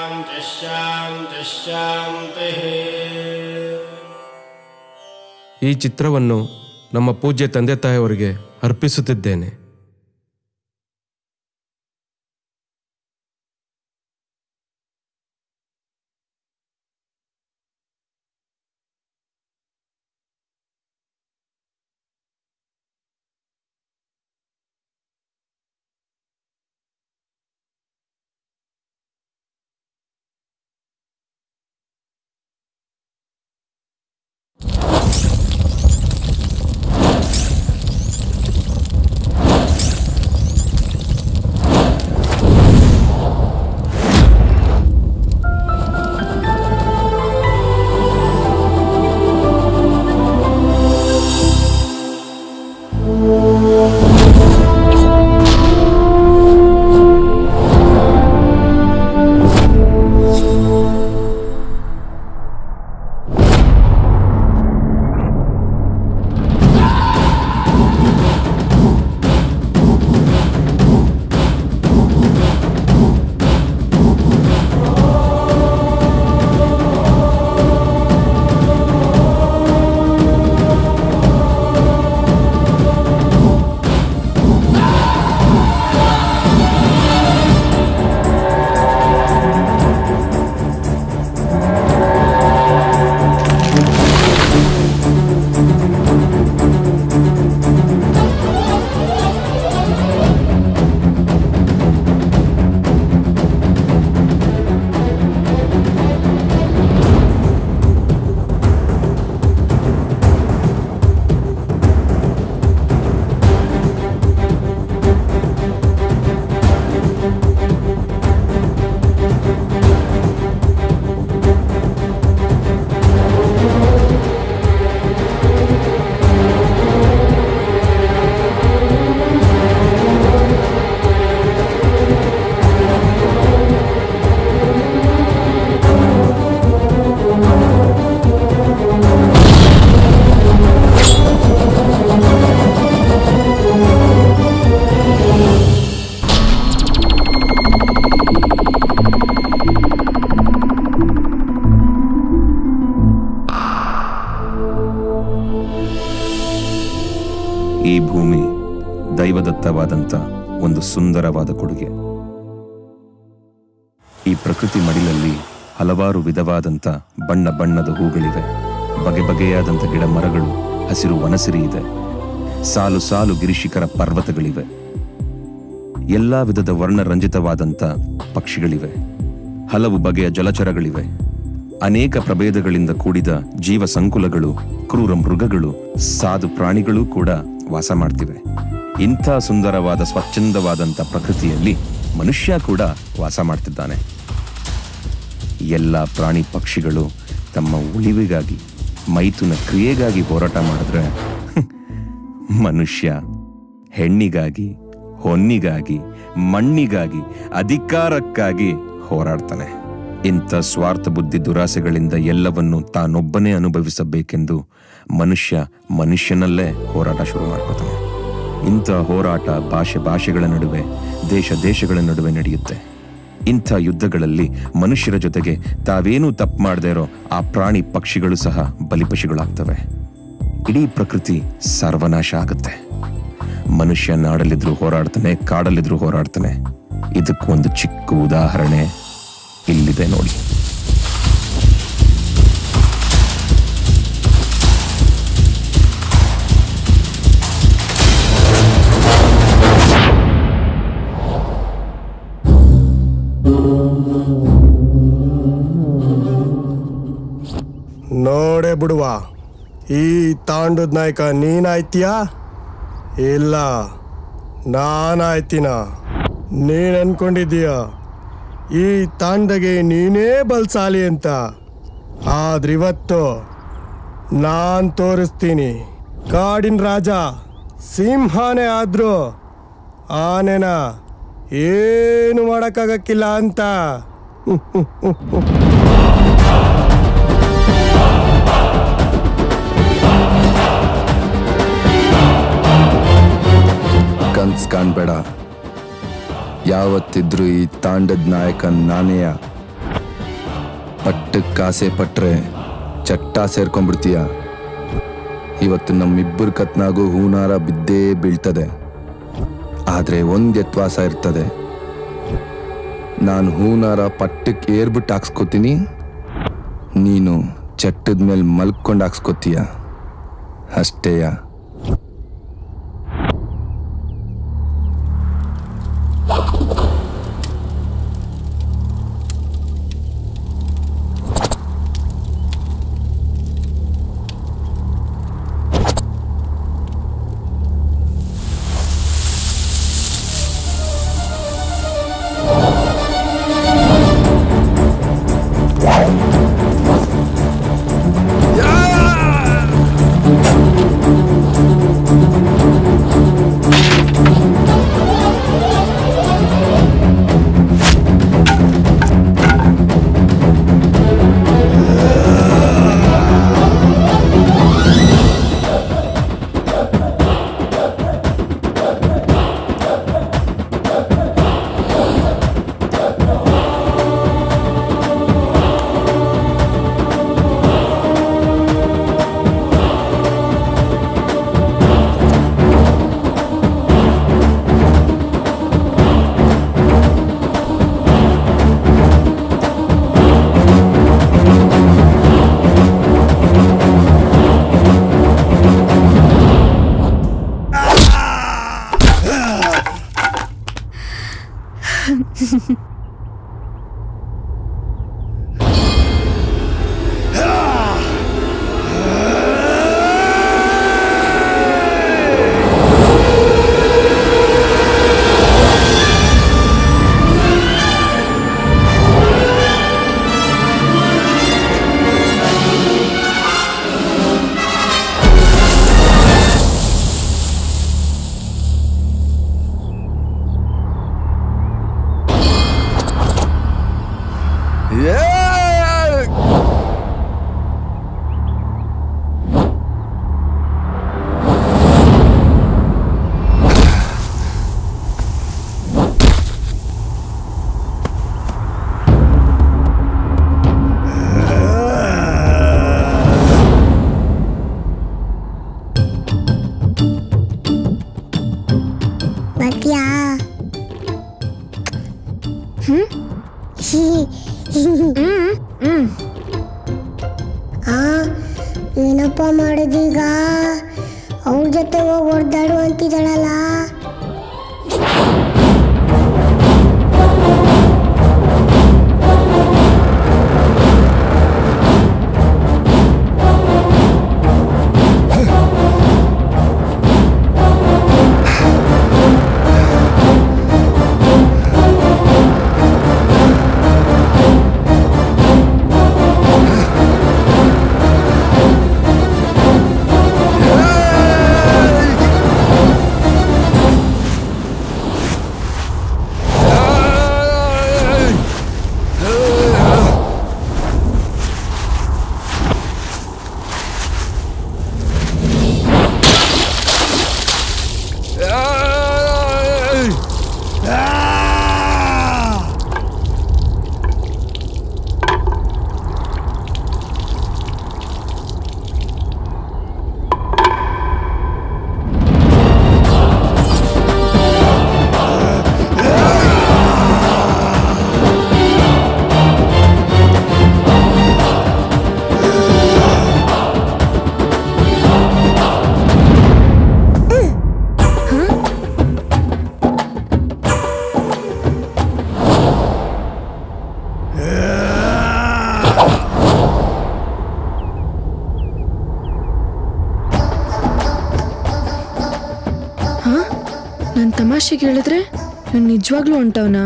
शान्तिः शान्तिः शान्तिः ಈ ಚಿತ್ರವನ್ನು ನಮ್ಮ ಪೂಜ್ಯ ತಂದೆ ತಾಯಿಯವರಿಗೆ ಅರ್ಪಿಸುತ್ತಿದ್ದೇನೆ ಈ ಭೂಮಿ ದೈವದತ್ತವಾದಂಥ ಒಂದು ಸುಂದರವಾದ ಕೊಡುಗೆ ಈ ಪ್ರಕೃತಿ ಮಡಿಲಲ್ಲಿ ಹಲವಾರು ವಿಧವಾದಂಥ ಬಣ್ಣ ಬಣ್ಣದ ಹೂಗಳಿವೆ ಬಗೆ ಬಗೆಯಾದಂಥ ಗಿಡ ಮರಗಳು ಹಸಿರು ವನಸಿರಿ ಇದೆ ಸಾಲು ಸಾಲು ಗಿರಿಶಿಖರ ಪರ್ವತಗಳಿವೆ ಎಲ್ಲಾ ವಿಧದ ವರ್ಣರಂಜಿತವಾದಂಥ ಪಕ್ಷಿಗಳಿವೆ ಹಲವು ಬಗೆಯ ಜಲಚರಗಳಿವೆ ಅನೇಕ ಪ್ರಭೇದಗಳಿಂದ ಕೂಡಿದ ಜೀವ ಸಂಕುಲಗಳು ಕ್ರೂರ ಮೃಗಗಳು ಸಾಧು ಪ್ರಾಣಿಗಳೂ ಕೂಡ ವಾಸ ಮಾಡ್ತಿವೆ ಇಂಥ ಸುಂದರವಾದ ಸ್ವಚ್ಛಂದವಾದಂಥ ಪ್ರಕೃತಿಯಲ್ಲಿ ಮನುಷ್ಯ ಕೂಡ ವಾಸ ಮಾಡ್ತಿದ್ದಾನೆ ಎಲ್ಲ ಪ್ರಾಣಿ ಪಕ್ಷಿಗಳು ತಮ್ಮ ಉಳಿವಿಗಾಗಿ ಮೈಥುನ ಕ್ರಿಯೆಗಾಗಿ ಹೋರಾಟ ಮಾಡಿದ್ರೆ ಹ್ಮ್, ಮನುಷ್ಯ ಹೆಣ್ಣಿಗಾಗಿ ಹೊನ್ನಿಗಾಗಿ ಮಣ್ಣಿಗಾಗಿ ಅಧಿಕಾರಕ್ಕಾಗಿ ಹೋರಾಡ್ತಾನೆ ಇಂಥ ಸ್ವಾರ್ಥ ಬುದ್ಧಿ ದುರಾಸೆಗಳಿಂದ ಎಲ್ಲವನ್ನು ತಾನೊಬ್ಬನೇ ಅನುಭವಿಸಬೇಕೆಂದು ಮನುಷ್ಯ ಮನುಷ್ಯನಲ್ಲೇ ಹೋರಾಟ ಶುರು ಮಾಡ್ಕೋತಾನೆ ಇಂಥ ಹೋರಾಟ ಭಾಷೆ ಭಾಷೆಗಳ ನಡುವೆ ದೇಶ ದೇಶಗಳ ನಡುವೆ ನಡೆಯುತ್ತೆ ಇಂಥ ಯುದ್ಧಗಳಲ್ಲಿ ಮನುಷ್ಯರ ಜೊತೆಗೆ ತಾವೇನೂ ತಪ್ಪು ಮಾಡದೇ ಇರೋ ಆ ಪ್ರಾಣಿ ಪಕ್ಷಿಗಳು ಸಹ ಬಲಿಪಶುಗಳಾಗ್ತವೆ ಇಡೀ ಪ್ರಕೃತಿ ಸರ್ವನಾಶ ಆಗುತ್ತೆ ಮನುಷ್ಯ ನಾಡಲ್ಲಿದ್ರು ಹೋರಾಡ್ತಾನೆ ಕಾಡಲ್ಲಿದ್ರು ಹೋರಾಡ್ತಾನೆ ಇದಕ್ಕೊಂದು ಚಿಕ್ಕ ಉದಾಹರಣೆ ಇಲ್ಲಿದೆ ನೋಡಿ ನೋಡೇ ಬಿಡುವ ಈ ತಾಂಡದ ನಾಯಕ ನೀನಾಯ್ತೀಯಾ ಇಲ್ಲ ನಾನಾಯ್ತೀನ ನೀನ್ ಅನ್ಕೊಂಡಿದ್ದೀಯ ಈ ತಾಂಡಗೆ ನೀನೇ ಬಲ್ಸಾಲಿ ಅಂತ ಆದ್ರಿವತ್ತು ನಾನ್ ತೋರಿಸ್ತೀನಿ ಕಾಡಿನ ರಾಜ ಸಿಂಹನೇ ಆದ್ರೂ ಆನೆನ ಏನು ಮಾಡಕ್ಕಾಗಕ್ಕಿಲ್ಲ ಅಂತ ಕನ್ಸ್ ಕಾಣ್ಬೇಡ ಯಾವತ್ತಿದ್ರು ಈ ತಾಂಡದ ನಾಯಕ ನಾನೇಯ ಪಟ್ಟಕ್ಕೆ ಆಸೆ ಪಟ್ರೆ ಚಟ್ಟ ಸೇರ್ಕೊಂಡ್ಬಿಡ್ತೀಯ ಇವತ್ತು ನಮ್ಮಿಬ್ಬರ ಕತ್ನಾಗೂ ಹೂನಾರ ಬಿದ್ದೇ ಬೀಳ್ತದೆ ಆದ್ರೆ ಒಂದ್ ಯತ್ವಾಸ ಇರ್ತದೆ ನಾನು ಹೂನಾರ ಪಟ್ಟಕ್ಕೆ ಏರ್ಬಿಟ್ಟು ಹಾಕ್ಸ್ಕೊತೀನಿ ನೀನು ಚಟ್ಟದ ಮೇಲೆ ಮಲ್ಕೊಂಡು ಹಾಕ್ಸ್ಕೊತೀಯ ಅಷ್ಟೇಯ ಬರ್ತೀಯಾ ಆ ಏನಪ್ಪ ಮಾಡೋದೀಗ ಅವ್ರ ಜೊತೆ ಹೋಗಿ ಹೊಡೆದಾಡು ಅಂತಿದ್ದಾಳಲ್ಲ ನಾನು ತಮಾಷೆಗೆ ಹೇಳಿದ್ರೆ ನಾನು ನಿಜವಾಗ್ಲೂ ಹೊಂಟವನ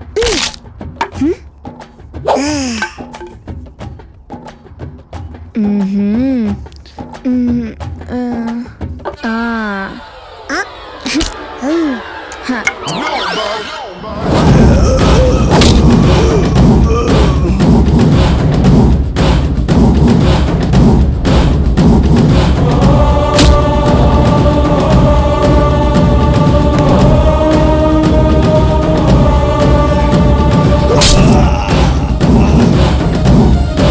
ಹ್ಮ್ ಹ್ಮ್ ಆ ಆ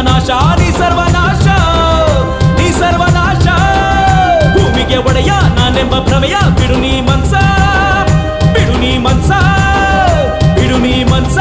ಸರ್ವನಾಶ ನೀ ಸರ್ವನಾಶ ನೀ ಸರ್ವನಾಶ ಭೂಮಿಗೆ ಒಡೆಯ ನಾನೆಂಬ ಭ್ರಮೆಯ ಬಿಡು ನೀ ಮನ್ಸ ಬಿಡು ನೀ ಮನ್ಸ ಬಿಡು ನೀ ಮನ್ಸ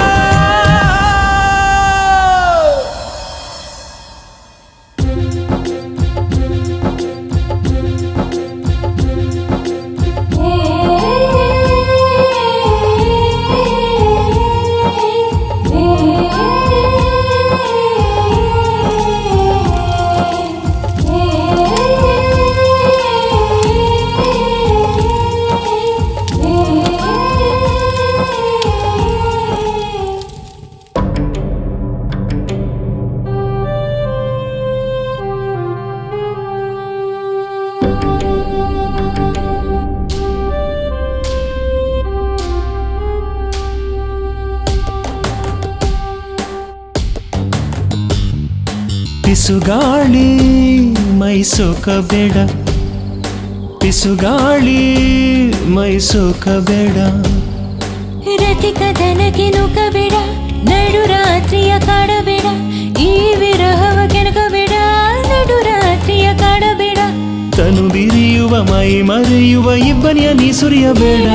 ಪಿಸುಗಾಳಿ ಮೈಸೋಕಬೇಡ ಪಿಸುಗಾಳಿ ಮೈಸೋಕಬೇಡ ರತಿಕ ದನಕ್ಕೆ ನುಗ್ಗಬೇಡ ನಡು ರಾತ್ರಿಯ ಕಾಡಬೇಡ ಈ ವಿರಹವ ಕೆಣಕಬೇಡ ನಡು ರಾತ್ರಿಯ ಕಾಡಬೇಡ ತನು ಬಿರಿಯುವ ಮೈ ಮರೆಯುವ ಇಬ್ಬನಿಯ ನೀ ಸುರಿಯಬೇಡ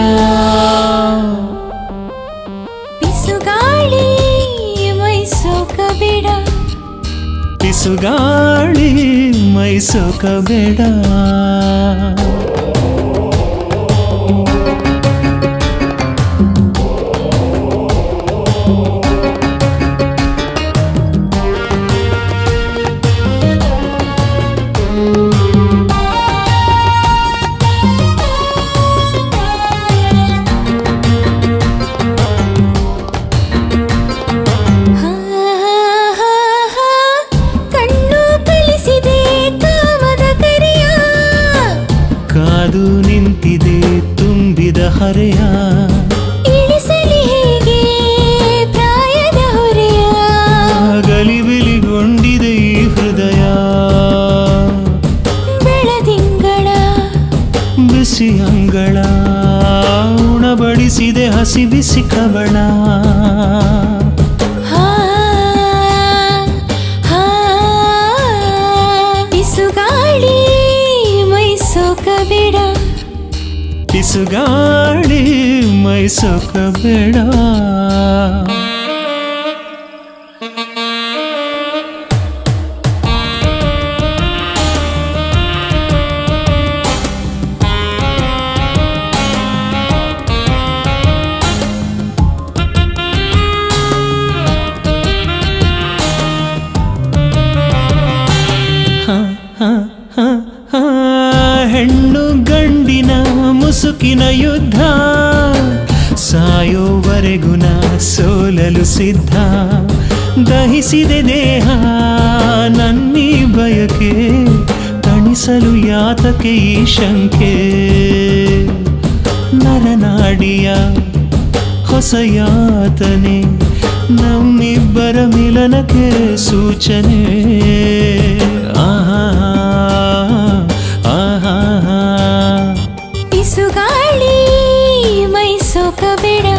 ಬಿಸುಗಾಳಿ ಮೈಸೋಕಬೇಡ ಪಿಸುಗಾಳಿ ಮೈಸೋಕಬೇಡ ಹಾ, ಹಾ, ಹಾ, ಕಣ್ಣು ಕಲಿಸಿದೆ ಕಾಮದ ಕರೆಯ ಕಾದು ನಿಂತಿದೆ ತುಂಬಿದ ಹರೆಯ ಇಳಿಸಲಿ ಹೇಗೆ ಪ್ರಾಯದ ಹೊರೆಯ ಗಲಿಬಿಲಿಗೊಂಡಿದೆ ಈ ಹೃದಯ ಬೆಳದಿಂಗಳ ಬಿಸಿ ಅಂಗಳ ಉಣಬಡಿಸಿದೆ ಹಸಿ ಬಿಸಿ ಕಬಳ ಹಾ, ಹಾ, ಬಿಸುಗಾಳಿ ಮೈಸೋಕಬೇಡ ಪಿಸುಗಾಳಿ ಮೈಸೋಕಬೇಡ ಹ, ಹ, ಹ, ಹ, ಹೆಣ್ಣು ಗಂಡಿನ ಮುಸುಕಿನ ಯುದ್ಧ ಸಾಯೋವರೆಗೂ ನಾ ಸೋಲಲು ಸಿದ್ಧ ದಹಿಸಿದೆ ದೇಹ ನನ್ನಿ ಬಯಕೆ ತಣಿಸಲು ಯಾತಕೆ ಈ ಶಂಕೆ ನರನಾಡಿಯ ಹೊಸ ಯಾತನೆ ನಮ್ಮಿಬ್ಬರ ಮಿಲನಕ್ಕೆ ಸೂಚನೆ ಆಹಾ ಆಹಾ ಬಿಸುಗಾಳಿ ಮೈಸೋಕಬೇಡ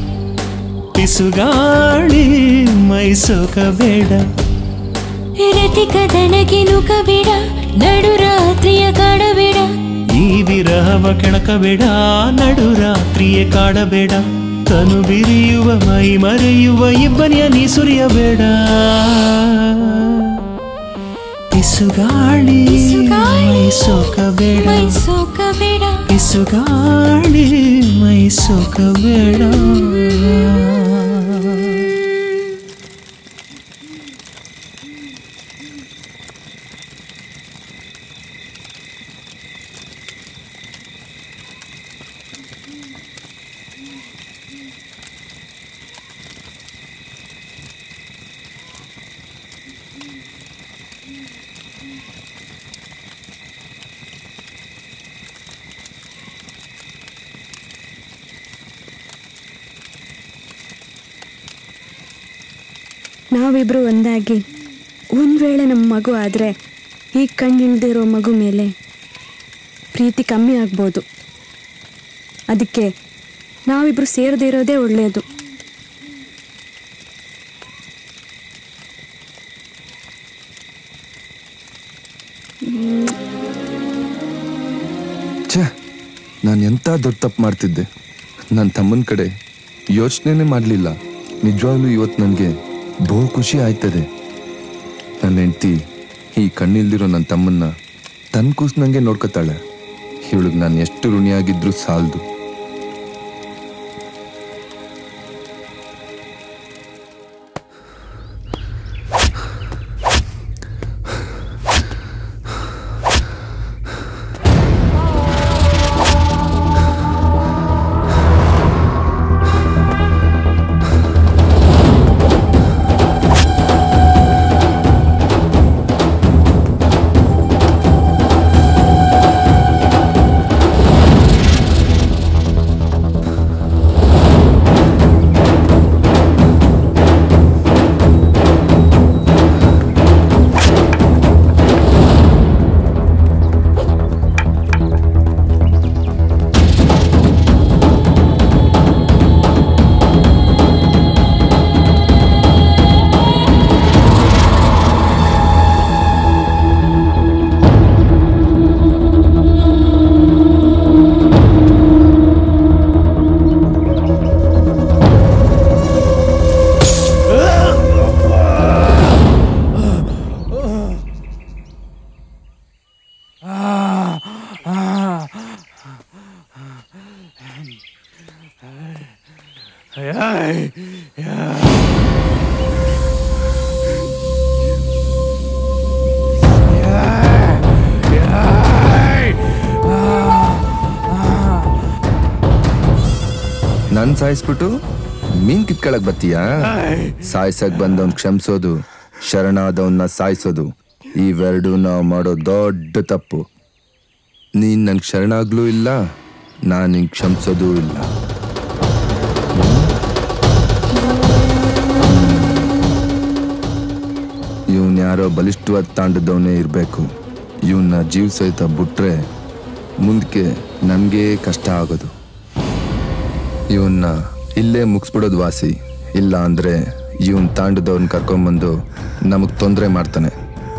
ಪಿಸುಗಾಳಿ ಮೈಸೋಕಬೇಡ ರತಿಕ ದನಗೆ ನುಗ್ಗಬೇಡ ನಡು ರಾತ್ರಿಯ ಕಾಡಬೇಡ ಈ ವಿರಹವ ಕೆಣಕಬೇಡ ನಡು ರಾತ್ರಿಯೇ ಕಾಡಬೇಡ ತನು ಬಿರಿಯುವ ಮೈ ಮರೆಯುವ ಇಬ್ಬನಿಯ ನೀ ಸುರಿಯಬೇಡ ಪಿಸುಗಾಳಿ ಪಿಸುಗಾಳಿ ಮೈಸೋಕಬೇಡ ಮೈಸೋಕಬೇಡ ಪಿಸುಗಾಳಿ ಮೈಸೋಕಬೇಡ ನಾವಿಬ್ರು ಒಂದಾಗಿ ಒಂದು ವೇಳೆ ನಮ್ಮ ಮಗು ಆದರೆ ಈಗ ಕಂಡಿಲ್ದಿರೋ ಮಗು ಮೇಲೆ ಪ್ರೀತಿ ಕಮ್ಮಿ ಆಗ್ಬೋದು ಅದಕ್ಕೆ ನಾವಿಬ್ರು ಸೇರದೇ ಇರೋದೇ ಒಳ್ಳೆಯದು ಛೇ ನಾನು ಎಂಥ ದೊಡ್ಡ ತಪ್ಪು ಮಾಡ್ತಿದ್ದೆ ನನ್ನ ತಮ್ಮನ ಕಡೆ ಯೋಚನೆನೇ ಮಾಡಲಿಲ್ಲ ನಿಜವಾಗ್ಲೂ ಇವತ್ತು ನನಗೆ ಬಹು ಖುಷಿ ಆಯ್ತದೆ ನನ್ನ ಹೆಂಡ್ತಿ ಈ ಕಣ್ಣಿಲ್ದಿರೋ ನನ್ನ ತಮ್ಮನ್ನ ತನ್ನ ಕೂಸ್ನಂಗೆ ನೋಡ್ಕೊತಾಳೆ ಇವಳಿಗೆ ನಾನು ಎಷ್ಟು ಋಣಿಯಾಗಿದ್ರೂ ಸಾಲದು ನನ್ ಸಾಯಿಸ್ಬಿಟ್ಟು ಮೀನ್ ಕಿತ್ಕೊಳಕ್ ಬತ್ತೀಯಾ ಸಾಯ್ಸಕ್ ಬಂದವನ್ ಕ್ಷಮಿಸೋದು ಶರಣಾದವನ್ನ ಸಾಯಿಸೋದು ಇವೆರಡು ನಾವು ಮಾಡೋ ದೊಡ್ಡ ತಪ್ಪು ನೀನ್ ನನ್ ಶರಣಾಗ್ಲೂ ಇಲ್ಲ ನಾನ್ ನಿನ್ ಕ್ಷಮಿಸೋದೂ ಇಲ್ಲ ಇವನ್ ಯಾರೋ ಬಲಿಷ್ಠವಾದ ತಾಂಡದವನೇ ಇರಬೇಕು ಇವನ್ನ ಜೀವ ಸಹಿತ ಬಿಟ್ರೆ ಮುಂದಕ್ಕೆ ನಮಗೆ ಕಷ್ಟ ಆಗೋದು ಇವನ್ನ ಇಲ್ಲೇ ಮುಗಿಸ್ಬಿಡೋದು ವಾಸಿ ಇಲ್ಲ ಅಂದ್ರೆ ಇವನ್ ತಾಂಡದವ್ರನ್ನ ಕರ್ಕೊಂಬಂದು ನಮಗ್ ತೊಂದರೆ ಮಾಡ್ತಾನೆ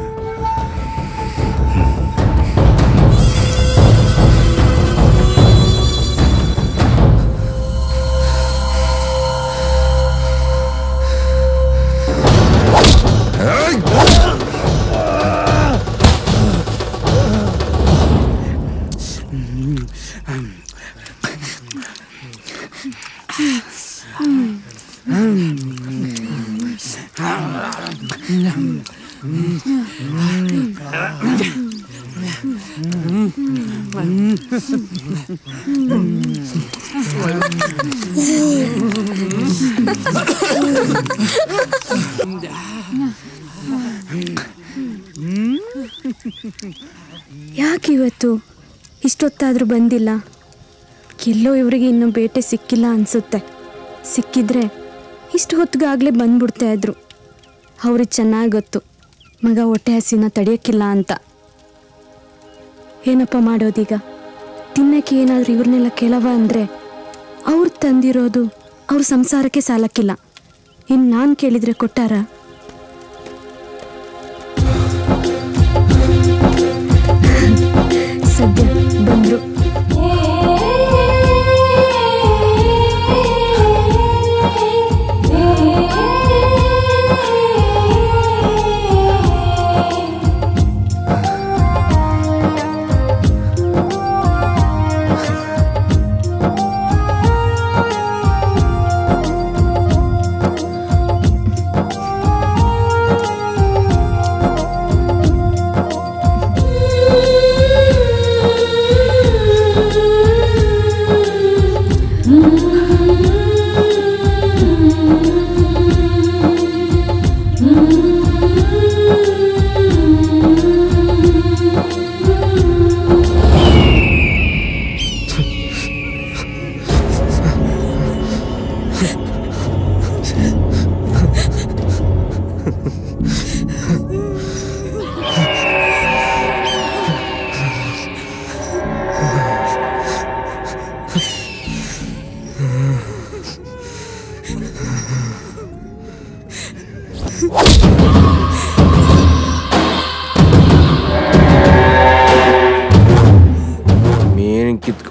ಯಾಕೆ ಇವತ್ತು ಇಷ್ಟೊತ್ತಾದರೂ ಬಂದಿಲ್ಲ ಎಲ್ಲೋ ಇವರಿಗೆ ಇನ್ನೂ ಬೇಟೆ ಸಿಕ್ಕಿಲ್ಲ ಅನಿಸುತ್ತೆ ಸಿಕ್ಕಿದ್ರೆ ಇಷ್ಟು ಹೊತ್ತಿಗಾಗಲೇ ಬಂದ್ಬಿಡ್ತಾ ಇದ್ರು ಅವ್ರಿಗೆ ಚೆನ್ನಾಗಿ ಗೊತ್ತು ಮಗ ಹೊಟ್ಟೆ ಹಸಿನ ತಡೆಯೋಕ್ಕಿಲ್ಲ ಅಂತ ಏನಪ್ಪ ಮಾಡೋದೀಗ ತಿನ್ನಕ್ಕೆ ಏನಾದರೂ ಇವ್ರನ್ನೆಲ್ಲ ಕೇಳವ ಅಂದರೆ ಅವ್ರು ತಂದಿರೋದು ಅವ್ರ ಸಂಸಾರಕ್ಕೆ ಸಾಲಕ್ಕಿಲ್ಲ ಇನ್ನು ನಾನು ಕೇಳಿದರೆ ಕೊಟ್ಟಾರಾ ಸದ್ಯ ಬಂದ್ರು ಆ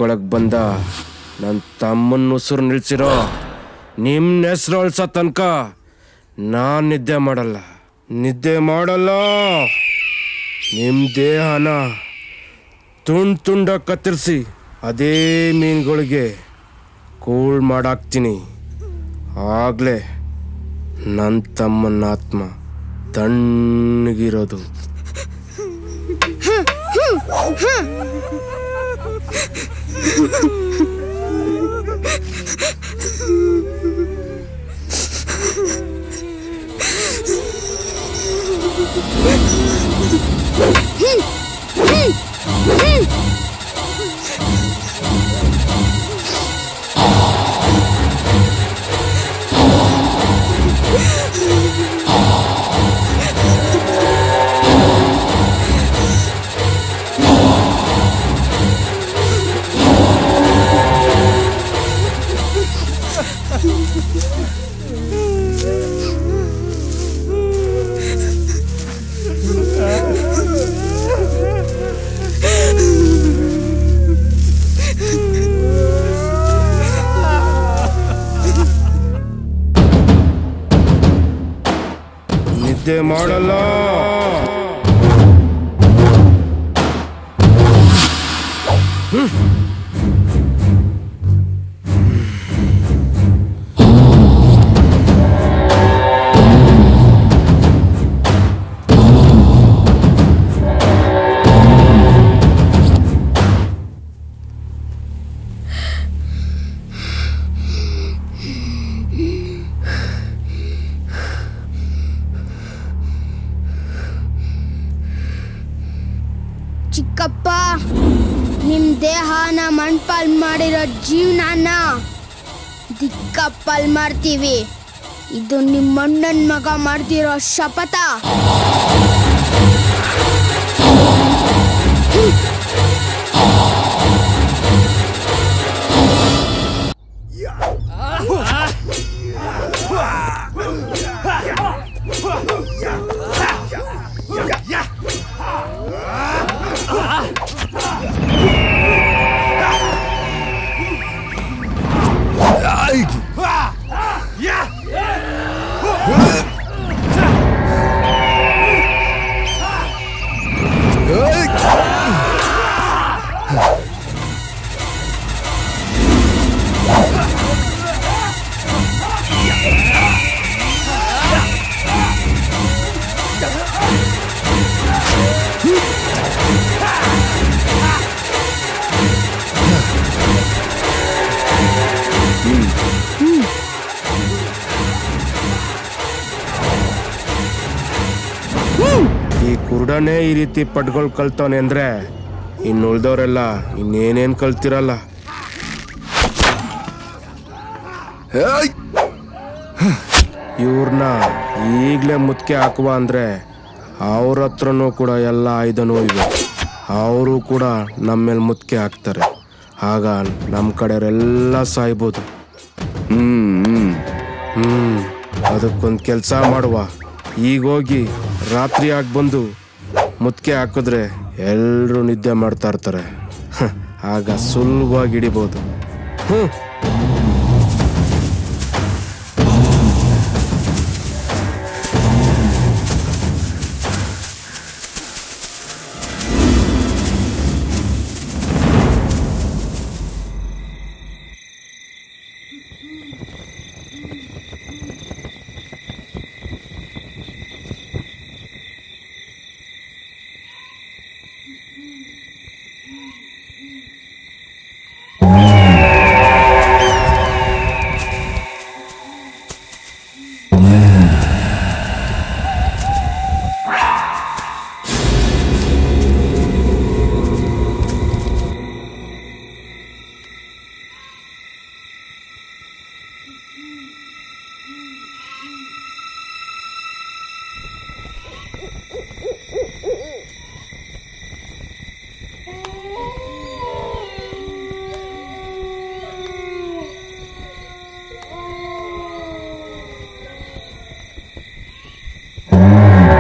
ಒಳಗೆ ಬಂದ ನನ್ನ ತಮ್ಮನ ಉಸಿರು ನಿಲ್ಸಿರೋ ನಿಮ್ಮ ಹೆಸರು ಅಳ್ಸೋ ತನಕ ನಾನು ನಿದ್ದೆ ಮಾಡಲ್ಲ ನಿದ್ದೆ ಮಾಡಲ್ಲ ನಿಮ್ಮ ದೇಹನ ತುಂಡ್ ತುಂಡ ಕತ್ತರಿಸಿ ಅದೇ ಮೀನುಗಳಿಗೆ ಕೂಳ್ ಮಾಡಾಕ್ತೀನಿ ಆಗ್ಲೇ ನನ್ನ ತಮ್ಮನ ಆತ್ಮ ತಣ್ಣಗಿರೋದು ನಿದ್ದೆ ಮಾಡಲ್ಲ ಚಿಕ್ಕಪ್ಪ ನಿಮ್ ದೇಹನ ಮಣ್ಪಾಲ್ ಮಾಡಿರೋ ಜೀವನಾನ ದಿಕ್ಕಪ್ಪಲ್ ಮಾಡ್ತೀವಿ ಇದು ನಿಮ್ಮ ಅಣ್ಣನ್ ಮಗ ಮಾಡ್ತಿರೋ ಶಪಥ ಈ ಕುರುಡನೇ ಈ ರೀತಿ ಪಟ್ಗಳು ಕಲ್ತವನೆ ಅಂದ್ರೆ ಇನ್ನು ಉಳ್ದವ್ರೆಲ್ಲ ಇನ್ನೇನೇನ್ ಕಲ್ತಿರಲ್ಲ ಇವ್ರನ್ನ ಈಗಲೇ ಮುತ್ಕೆ ಹಾಕುವ ಅಂದ್ರೆ ಅವ್ರ ಹತ್ರನೂ ಕೂಡ ಎಲ್ಲ ಆಯುಧನೂ ಇವೆ ಅವರು ಕೂಡ ನಮ್ಮ ಮೇಲೆ ಮುತ್ಕೆ ಹಾಕ್ತಾರೆ ಆಗ ನಮ್ಮ ಕಡೆಯವರೆಲ್ಲ ಸಾಯ್ಬೋದು ಹ್ಮ್ ಹ್ಮ್ ಹ್ಮ್ ಅದಕ್ಕೊಂದು ಕೆಲಸ ಮಾಡುವ ಈಗ ಹೋಗಿ ರಾತ್ರಿ ಆಗಿ ಬಂದು ಮುತ್ಕೆ ಹಾಕಿದ್ರೆ ಎಲ್ಲರೂ ನಿದ್ದೆ ಮಾಡ್ತಾ ಇರ್ತಾರೆ ಹ, ಆಗ ಸುಲಭವಾಗಿ ಹಿಡಿಬೋದು ಹ್ಮ್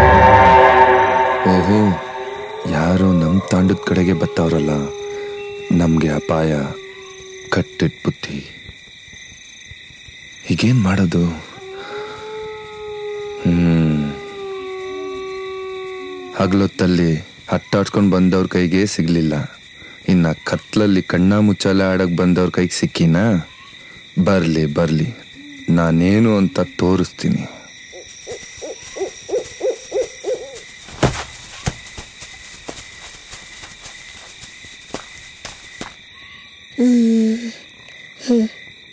ಓಹೋ ಯಾರೋ ನಮ್ಮ ತಾಂಡದ ಕಡೆಗೆ ಬತ್ತವ್ರಲ್ಲ ನಮಗೆ ಅಪಾಯ ಕಟ್ಟಿಟ್ ಬುದ್ಧಿ ಹೀಗೇನ್ ಮಾಡೋದು ಹ್ಮ್ ಹಗಲೊತ್ತಲ್ಲಿ ಹಟ್ಟಾಡ್ಸ್ಕೊಂಡು ಬಂದವ್ರ ಕೈಗೆ ಸಿಗ್ಲಿಲ್ಲ ಇನ್ನ ಕತ್ಲಲ್ಲಿ ಕಣ್ಣ ಮುಚ್ಚಾಲೆ ಆಡಕ್ ಬಂದವ್ರ ಕೈಗೆ ಸಿಕ್ಕಿನಾ ಬರ್ಲಿ ಬರ್ಲಿ ನಾನೇನು ಅಂತ ತೋರಿಸ್ತೀನಿ ಹ್ಮ್ ಹ್ಮ್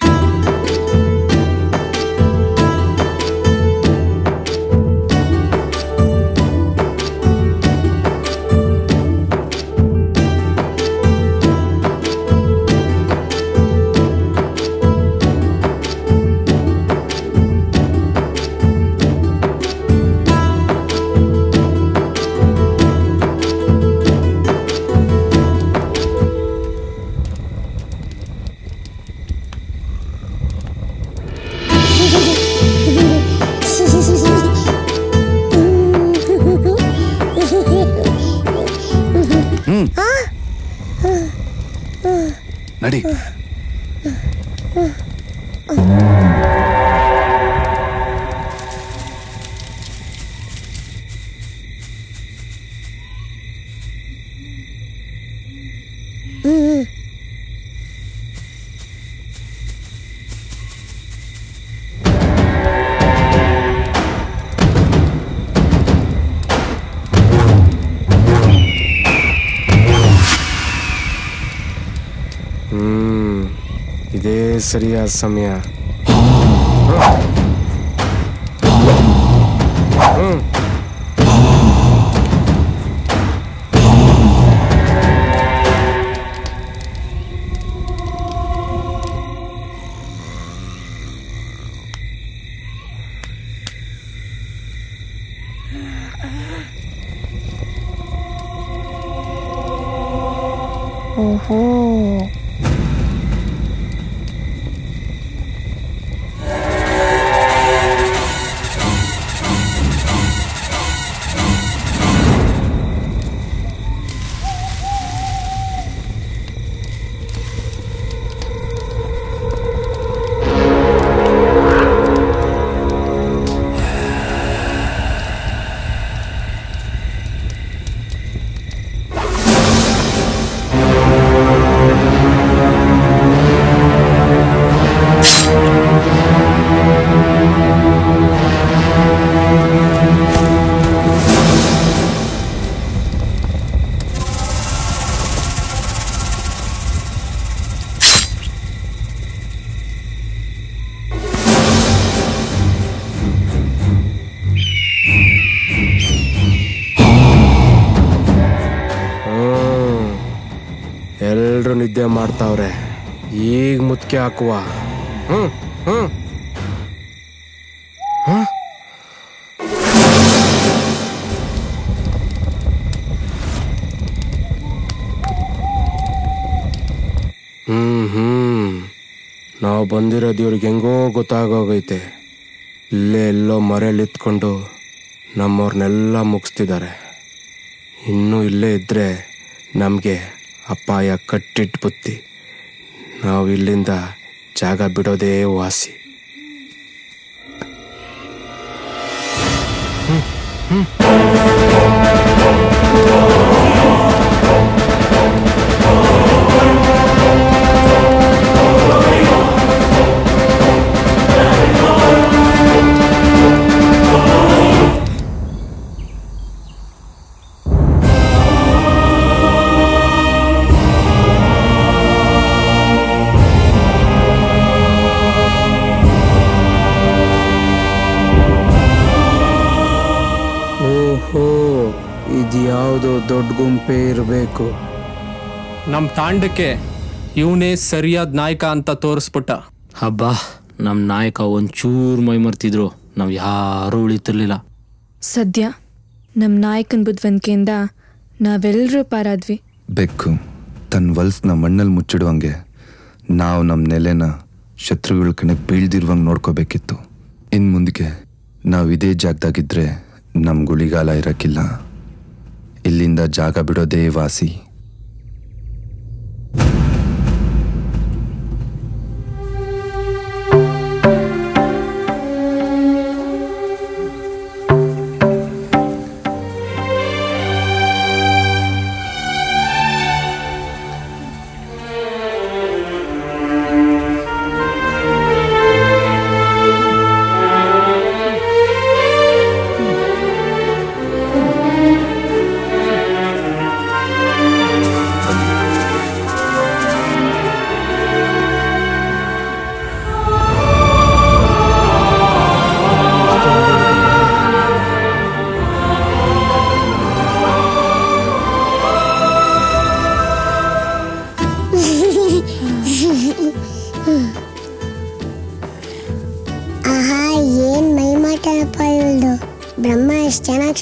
ಹ್ಮ್ ನಡಿ ಹ್ಮ್ ಹ್ಮ್ ಇದೇ ಸರಿಯಾದ ಸಮಯ ಹ್ಮ್ ಓಹೋ ಹ್ಮ್ ಎಲ್ರು ನಿದ್ದೆ ಮಾಡ್ತಾವ್ರೆ ಈಗ ಮುತ್ಕೆ ಹಾಕುವ ಹ್ಮ್ ಹ್ಮ್ ಹ್ಮ್? ಹ್ಮ್ ಹ್ಮ್ ನಾವು ಬಂದಿರೋದು ಇವ್ರಿಗೆ ಹೆಂಗೋ ಗೊತ್ತಾಗೋಗೈತೆ ಇಲ್ಲೇ ಎಲ್ಲೋ ಮರೆಯಲ್ಲಿ ಇತ್ಕೊಂಡು ನಮ್ಮವ್ರನ್ನೆಲ್ಲ ಮುಗಿಸ್ತಿದ್ದಾರೆ ಇನ್ನೂ ಇಲ್ಲೇ ಇದ್ರೆ ನಮಗೆ ಅಪಾಯ ಕಟ್ಟಿಟ್ಟು ಬುತ್ತಿ ನಾವು ಇಲ್ಲಿಂದ ಜಾಗ ಬಿಡೋದೇ ವಾಸಿ ಓಹೋ ಇದು ಯಾವುದೋ ದೊಡ್ಡ ಗುಂಪೆ ಇರಬೇಕು ನಮ್ಮ ತಾಂಡಕ್ಕೆ ಇವನೇ ಸರಿಯಾದ ನಾಯಕ ಅಂತ ತೋರಿಸ್ಬಿಟ್ಟ ಹಬ್ಬ ನಮ್ಮ ನಾಯಕ ಒಂಚೂರು ಮೈ ಮರ್ತಿದ್ರು ನಾವು ಯಾರೂ ಉಳಿತಿರ್ಲಿಲ್ಲ ಸದ್ಯ ನಮ್ಮ ನಾಯಕನ ಬುದ್ಧಿವಂತಿಕೆಯಿಂದ ನಾವೆಲ್ಲರೂ ಪಾರಾದ್ವಿ ಬೆಕ್ಕು ತನ್ನ ವಲ್ಸ್ನ ಮಣ್ಣಲ್ಲಿ ಮುಚ್ಚಿಡುವಂಗೆ ನಾವು ನಮ್ಮ ನೆಲೆನ ಶತ್ರುಗಳ ಕಣಕ್ಕೆ ಬೀಳ್ದಿರುವಂಗೆ ನೋಡ್ಕೋಬೇಕಿತ್ತು ಇನ್ನು ಮುಂದಕ್ಕೆ ನಾವು ಇದೇ ಜಾಗದಾಗಿದ್ರೆ ನಮ್ಮ ಗುಳಿಗಾಲ ಇರಕ್ಕಿಲ್ಲ ಇಲ್ಲಿಂದ ಜಾಗ ಬಿಡೋದೇ ವಾಸಿ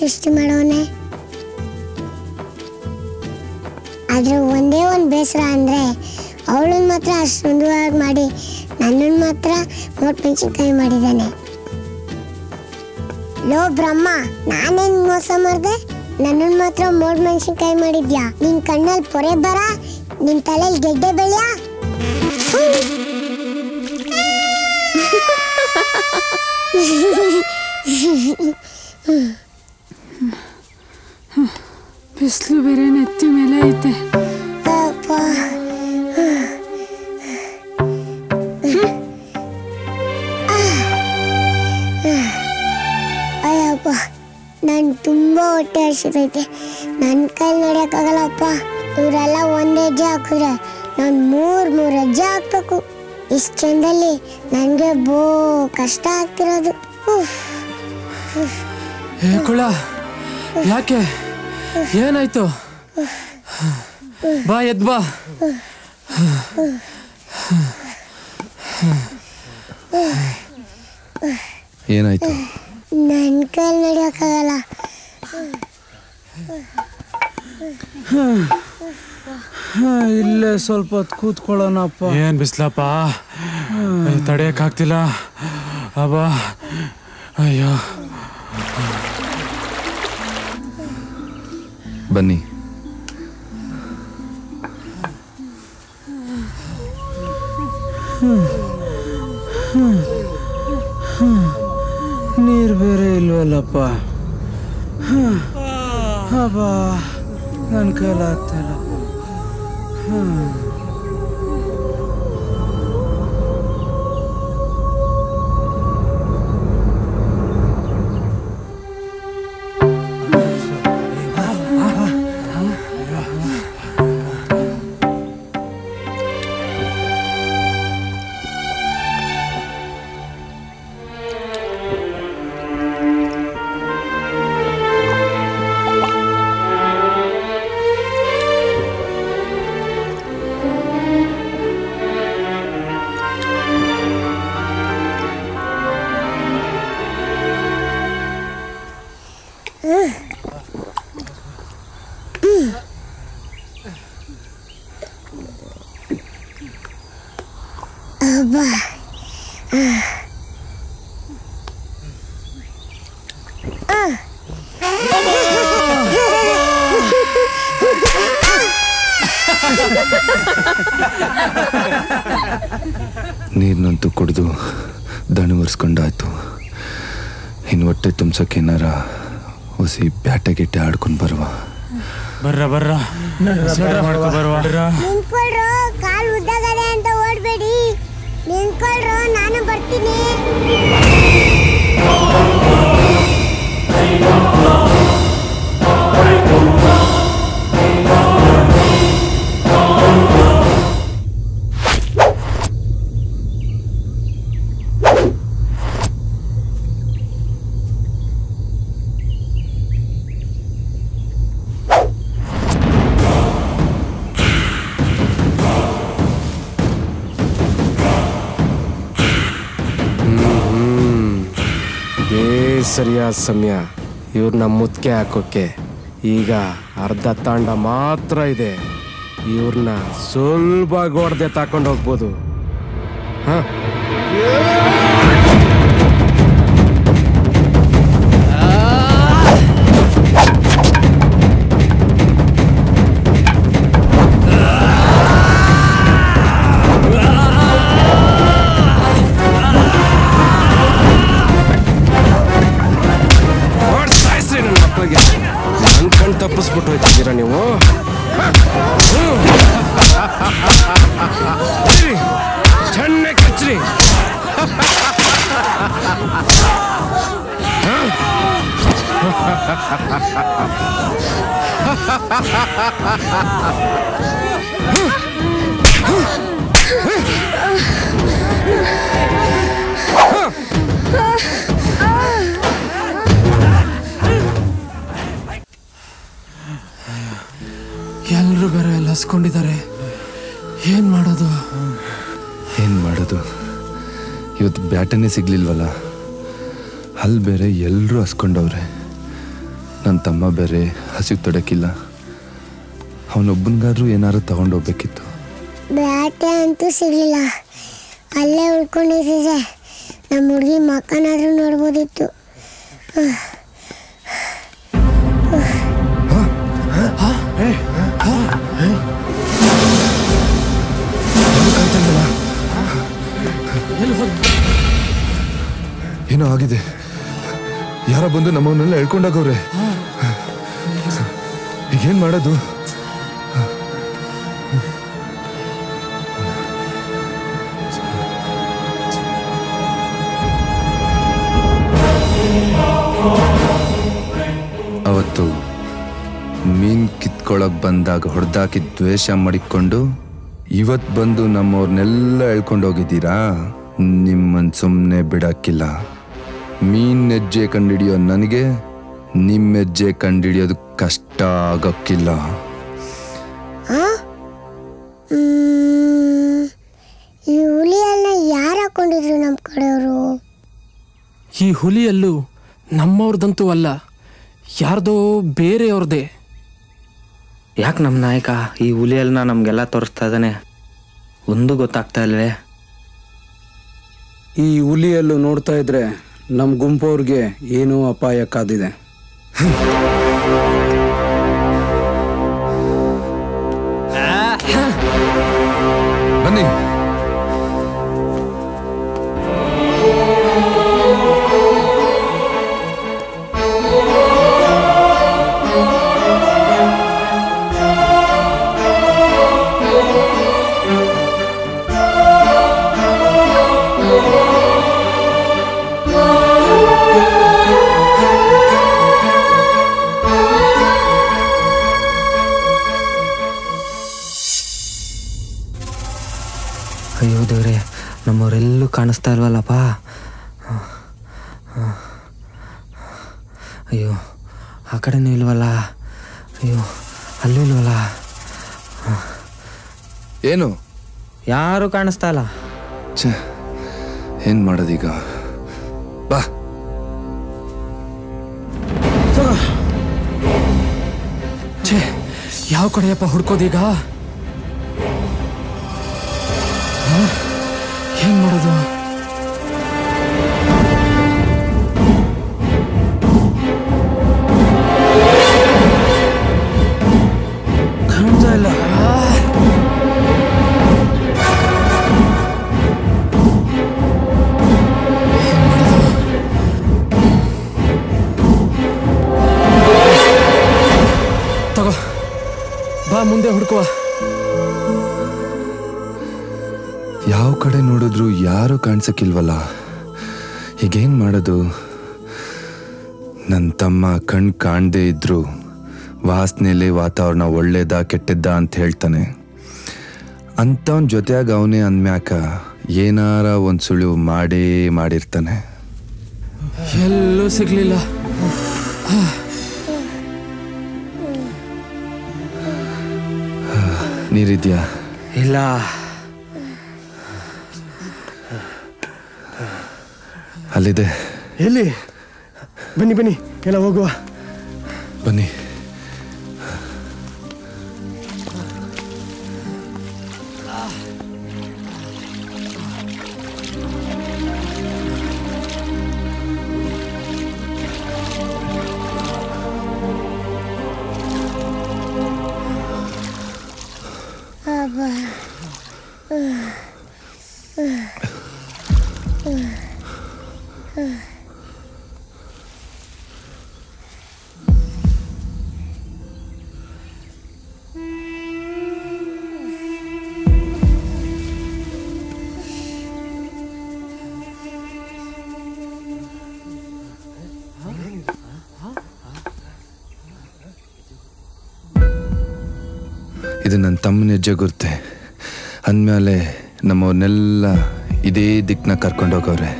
ಸೃಷ್ಟಿ ಮಾಡೋನೆ ಆದ್ರೆ ಒಂದೇ ಒಂದು ಬೇಸರ ಅಂದ್ರೆ ಅವಳನ್ನ ಮಾತ್ರ ಅಷ್ಟು ಸುಂದರವಾಗಿ ಮಾಡಿ ನನ್ನನ್ನು ಮಾತ್ರ ಮೋಟ್ ಮೆಣಸಿನ್ಕಾಯಿ ಮಾಡಿದ್ದಾನೆ ಲೋ ಬ್ರಹ್ಮ ನಾನೇನ್ ಮೋಸ ಮಾಡ್ದೆ ನನ್ನನ್ನು ಮಾತ್ರ ಮೋಡ್ ಮೆಣಸಿನ್ಕಾಯಿ ಮಾಡಿದ್ಯಾ ನಿನ್ ಕಣ್ಣಲ್ಲಿ ಪೊರೆ ಬರ ನಿನ್ ತಲೆಯಲ್ಲಿ ಗೆಡ್ಡೆ ಬೆಳೆಯ ಬಿಸಿಲು ಬೇರೆ ನೆತ್ತಿ ಮೇಲೆ ಐತೆ ಅಯ್ಯಪ್ಪ ನನ್ ತುಂಬಾ ಹೊಟ್ಟೆ ಹಸಿದೈತೆ ನನ್ನ ಕೈಲಿ ನಡೆಯಕ್ಕಾಗಲ್ಲಪ್ಪ ಇವರೆಲ್ಲ ಒಂದ್ ಹೆಜ್ಜೆ ಹಾಕಿದ್ರೆ ನಾನು ಮೂರ್ ಮೂರ್ ಹೆಜ್ಜೆ ಹಾಕ್ಬೇಕು ಇಷ್ಟು ಚಂದಲ್ಲಿ ನನಗೆ ಬೋ ಕಷ್ಟ ಆಗ್ತಿರೋದು ಉಫ್. ಉಫ್. ಏ ಕುಳ ಯಾಕೆ ಏನಾಯ್ತು ಬಾ ಎದ್ ಬಾ ಏನಾಯ್ತು ನನ್ನ ಕೈಲಿ ನಡೆಯಕ್ಕಾಗಲ್ಲ ಹಾ, ಇಲ್ಲೇ ಸ್ವಲ್ಪ ಹೊತ್ತು ಕೂತ್ಕೊಳ್ಳೋಣಪ್ಪ ಏನ್ ಬಿಸ್ಲಪ್ಪ ತಡೆಯಕ್ ಆಗ್ತಿಲ್ಲ ಅಬ್ಬಾ ಅಯ್ಯೋ ಬನ್ನಿ ಹ್ಮ್. ಹ್ಮ್. ಹ್ಮ್. ನೀರು ಬೇರೆ ಇಲ್ವಲ್ಲಪ್ಪ ಹ್ಮ್. ಅಬ್ಬಾ ನನ್ನ ಕೈಲಾಗ್ತಿಲ್ಲ ಹ್ಮ್ ಅಬ್ಬಾ ನೀರಿನಂತೂ ಕುಡಿದು ದಣಿವರ್ಸ್ಕೊಂಡಾಯ್ತು ಇನ್ನು ಹೊಟ್ಟೆ ತುಂಬ್ಸಕ್ಕೆ ಏನಾರ ಹೊಸಿ ಬ್ಯಾಟೆ ಗಿಟ್ಟೆ ಆಡ್ಕೊಂಡು ಬರುವ ಬರ್ರ ಬರ್ರ ಮಾಡ್ಕೊ ಬರುವ ನಿಂತ್ಕೊಳ್ರು ಕಾಲು ಉದ್ದಾಗದೆ ಅಂತ ಓಡ್ಬೇಡಿ ನಿಂತ್ಕೊಳ್ರು ನಾನು ಬರ್ತೀನಿ ಹ್ಮ್ ಇದೇ ಸರಿಯಾದ ಸಮಯ ಇವ್ರನ್ನ ಮುತ್ಕೆ ಹಾಕೋಕೆ ಈಗ ಅರ್ಧ ತಾಂಡ ಮಾತ್ರ ಇದೆ ಇವ್ರನ್ನ ಸುಲಭವಾಗಿ ಹೊಡೆದೆ ತಕೊಂಡು ಹೋಗ್ಬೋದು ಹ ಹೊಡ್ದ್ ಸಾಯ್ಸ್ರಿ ನನ್ನ ಮಕ್ಕಳಿಗೆ ನನ್ನ ಕಣ್ ತಪ್ಪಿಸ್ಬಿಟ್ಟು ಹೋಯ್ತಿದ್ದೀರಾ ನೀವು ಚೆನ್ನಾಗಿ ಕಚ್ಚ್ರಿ ಎಲ್ರು ಬೇರೆ ಎಲ್ಲ ಹಸ್ಕೊಂಡಿದ್ದಾರೆ ಏನ್ ಮಾಡೋದು ಏನು ಮಾಡೋದು ಇವತ್ತು ಬ್ಯಾಟನೇ ಸಿಗ್ಲಿಲ್ವಲ್ಲ ಅಲ್ಲಿ ಬೇರೆ ಎಲ್ಲರೂ ಹಸ್ಕೊಂಡವ್ರೆ ನನ್ನ ತಮ್ಮ ಬೇರೆ ಹಸಿವು ತೊಡಕಿಲ್ಲ ಅವನೊಬ್ಬನಿಗಾದ್ರೂ ಏನಾದ್ರು ತಗೊಂಡೋಗ್ಬೇಕಿತ್ತು ಬ್ಯಾಟೆ ಅಂತೂ ಸಿಗಲಿಲ್ಲ ಅಲ್ಲೇ ಉಳ್ಕೊಂಡಿದ್ದೆ ನಮ್ಮ ಹುಡುಗಿ ಮಕ್ಕನಾದ್ರೂ ನೋಡ್ಬೋದಿತ್ತು ಉಹ್. ಏನೋ ಆಗಿದೆ ಯಾರೋ ಬಂದು ನಮ್ಮವನ್ನೆಲ್ಲ ಎಳ್ಕೊಂಡಾಗವ್ರೆ ಈಗೇನ್ ಮಾಡೋದು ಅವತ್ತು ಮೀನ್ ಕಿತ್ಕೊಳಕ್ ಬಂದಾಗ ಹೊಡೆದಾಕಿ ದ್ವೇಷ ಮಾಡಿಕೊಂಡು ಇವತ್ ಬಂದು ನಮ್ಮವ್ರನ್ನೆಲ್ಲ ಎಳ್ಕೊಂಡು ಹೋಗಿದ್ದೀರಾ ನಿಮ್ಮನ್ ಸುಮ್ಮನೆ ಬಿಡಕ್ಕಿಲ್ಲ ಮೀನ್ ಹೆಜ್ಜೆ ಕಂಡಿಡಿಯೋ ನನಗೆ ನಿಮ್ಮ ಹೆಜ್ಜೆ ಕಂಡಿಡಿಯೋದು ಕಷ್ಟ ಆಗಕ್ಕಿಲ್ಲ ಆ? ಮ್, ಈ ಹುಲಿಯನ್ನ ಯಾರು ಹಾಕೊಂಡಿದ್ರು ನಮ್ಮ ಕಡೆಯವರು ಈ ಹುಲಿಯಲ್ಲೂ ನಮ್ಮವ್ರದಂತೂ ಅಲ್ಲ ಯಾರ್ದೋ ಬೇರೆಯವ್ರದೇ ಯಾಕೆ ನಮ್ಮ ನಾಯಕ ಈ ಹುಲಿಯಲ್ನ ನಮಗೆಲ್ಲ ತೋರಿಸ್ತಾ ಇದ್ದಾನೆ ಒಂದು ಗೊತ್ತಾಗ್ತಾ ಇಲ್ವೇ ಈ ಹುಲಿಯಲ್ಲೂ ನೋಡ್ತಾ ಇದ್ರೆ ನಮ್ಮ ಗುಂಪವ್ರಿಗೆ ಏನೋ ಅಪಾಯ ಕಾದಿದೆ ಬನ್ನಿ ಅಯ್ಯೋ ದೇವ್ರೆ ನಮ್ಮವರೆಲ್ಲೂ ಕಾಣಿಸ್ತಾ ಇಲ್ವಲ್ಲಪ್ಪ ಅಯ್ಯೋ ಆ ಕಡೆನೂ ಇಲ್ವಲ್ಲ ಅಯ್ಯೋ ಅಲ್ಲೂ ಇಲ್ವಲ್ಲ ಏನು ಯಾರು ಕಾಣಿಸ್ತಾ ಇಲ್ಲ ಛೇ ಏನ್ ಮಾಡೋದೀಗ ಬಾ ಛೇ ಯಾವ ಕಡೆಯಪ್ಪ ಹುಡ್ಕೋದೀಗ ಹ? ಏನ್ ಮಾಡೋದು ಕಾಣ್ತಾ ಇಲ್ಲ ತಗೋ ಬಾ ಮುಂದೆ ಹುಡ್ಕುವ ಯಾವ ಕಡೆ ನೋಡಿದ್ರು ಯಾರು ಕಾಣ್ಸಕ್ಕಿಲ್ವಲ್ಲ ಈಗೇನ್ ಮಾಡೋದು ನನ್ನ ತಮ್ಮ ಕಣ್ ಕಾಣದೇ ಇದ್ರು ವಾಸನೆಯಲ್ಲಿ ವಾತಾವರಣ ಒಳ್ಳೇದ ಕೆಟ್ಟದ್ದ ಅಂತ ಹೇಳ್ತಾನೆ ಅಂಥವನ್ ಜೊತೆಯಾಗ ಅವನೇ ಅಂದ್ಮ್ಯಾಕ ಏನಾರ ಒಂದು ಸುಳಿವು ಮಾಡೇ ಮಾಡಿರ್ತಾನೆ ಎಲ್ಲೂ ಸಿಗ್ಲಿಲ್ಲ ನೀರಿದ್ಯಾ ಇಲ್ಲ ಅಲ್ಲಿದೆ ಎಲ್ಲಿ ಬನ್ನಿ ಬನ್ನಿ ಎಲ್ಲ ಹೋಗುವ ಬನ್ನಿ ಅಬ್ಬಾ. ಉಹ್. ಉಹ್. ಉಹ್. ಉಹ್. ಇದು ನನ್ನ ತಮ್ಮನ ಹೆಜ್ಜೆ ಗುರ್ತೆ ಅಂದಮೇಲೆ ನಮ್ಮವ್ರನ್ನೆಲ್ಲ ಇದೇ ದಿಕ್ಕನ್ನ ಕರ್ಕೊಂಡೋಗವ್ರೆ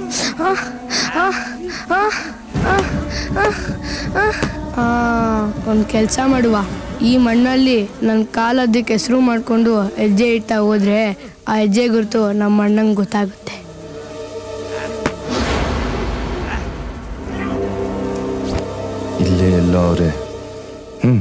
ಒಂದು ಕೆಲಸ ಮಾಡುವ ಈ ಮಣ್ಣಲ್ಲಿ ನನ್ನ ಕಾಲದಕ್ಕೆ ಹೆಸರು ಮಾಡಿಕೊಂಡು ಹೆಜ್ಜೆ ಇಡ್ತಾ ಹೋದ್ರೆ ಆ ಹೆಜ್ಜೆ ಗುರುತು ನಮ್ಮ ಅಣ್ಣಂಗೆ ಗೊತ್ತಾಗುತ್ತೆ ಇಲ್ಲೇ ಎಲ್ಲೋ ಅವರೇ ಹ್ಮ್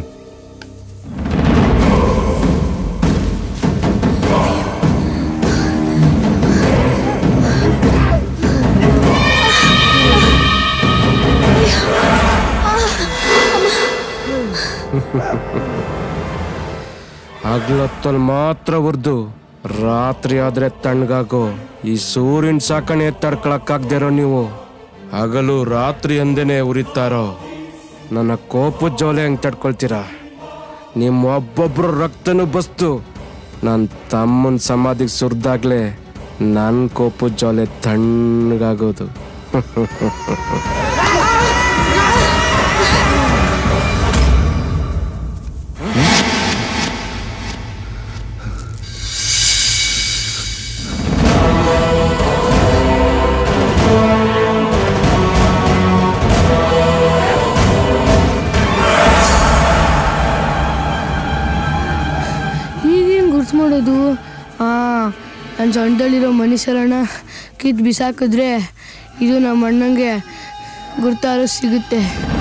ಹಗ್ಲೊತ್ತಲ್ಲಿ ಮಾತ್ರ ಉರ್ದು ರಾತ್ರಿ ಆದ್ರೆ ತಣ್ಣಗಾಗೋ ಈ ಸೂರ್ಯನ ಸಾಕಣೆ ತಡ್ಕೊಳಕ್ಕಾಗ್ದಿರೋ ನೀವು ಹಗಲು ರಾತ್ರಿ ಅಂದೇನೆ ಉರಿತಾರೋ ನನ್ನ ಕೋಪದ ಜೋಲೆ ಹೆಂಗ್ ತಡ್ಕೊಳ್ತೀರಾ ನಿಮ್ಮ ಒಬ್ಬೊಬ್ರು ರಕ್ತನು ಬಸ್ತು ನನ್ನ ತಮ್ಮನ ಸಮಾಧಿಗೆ ಸುರಿದಾಗ್ಲೇ ನನ್ನ ಕೋಪದ ಜೋಲೆ ತಣ್ಣಗಾಗೋದು ಈಗೇನು ಗುರ್ತು ಮಾಡೋದು ಹಾಂ ನನ್ನ ಸೊಂಟದಲ್ಲಿರೋ ಮನುಷ್ಯರನ್ನ ಕಿತ್ತು ಬಿಸಾಕಿದ್ರೆ ಇದು ನಮ್ಮ ಅಣ್ಣಂಗೆ ಗುರ್ತಾರು ಸಿಗುತ್ತೆ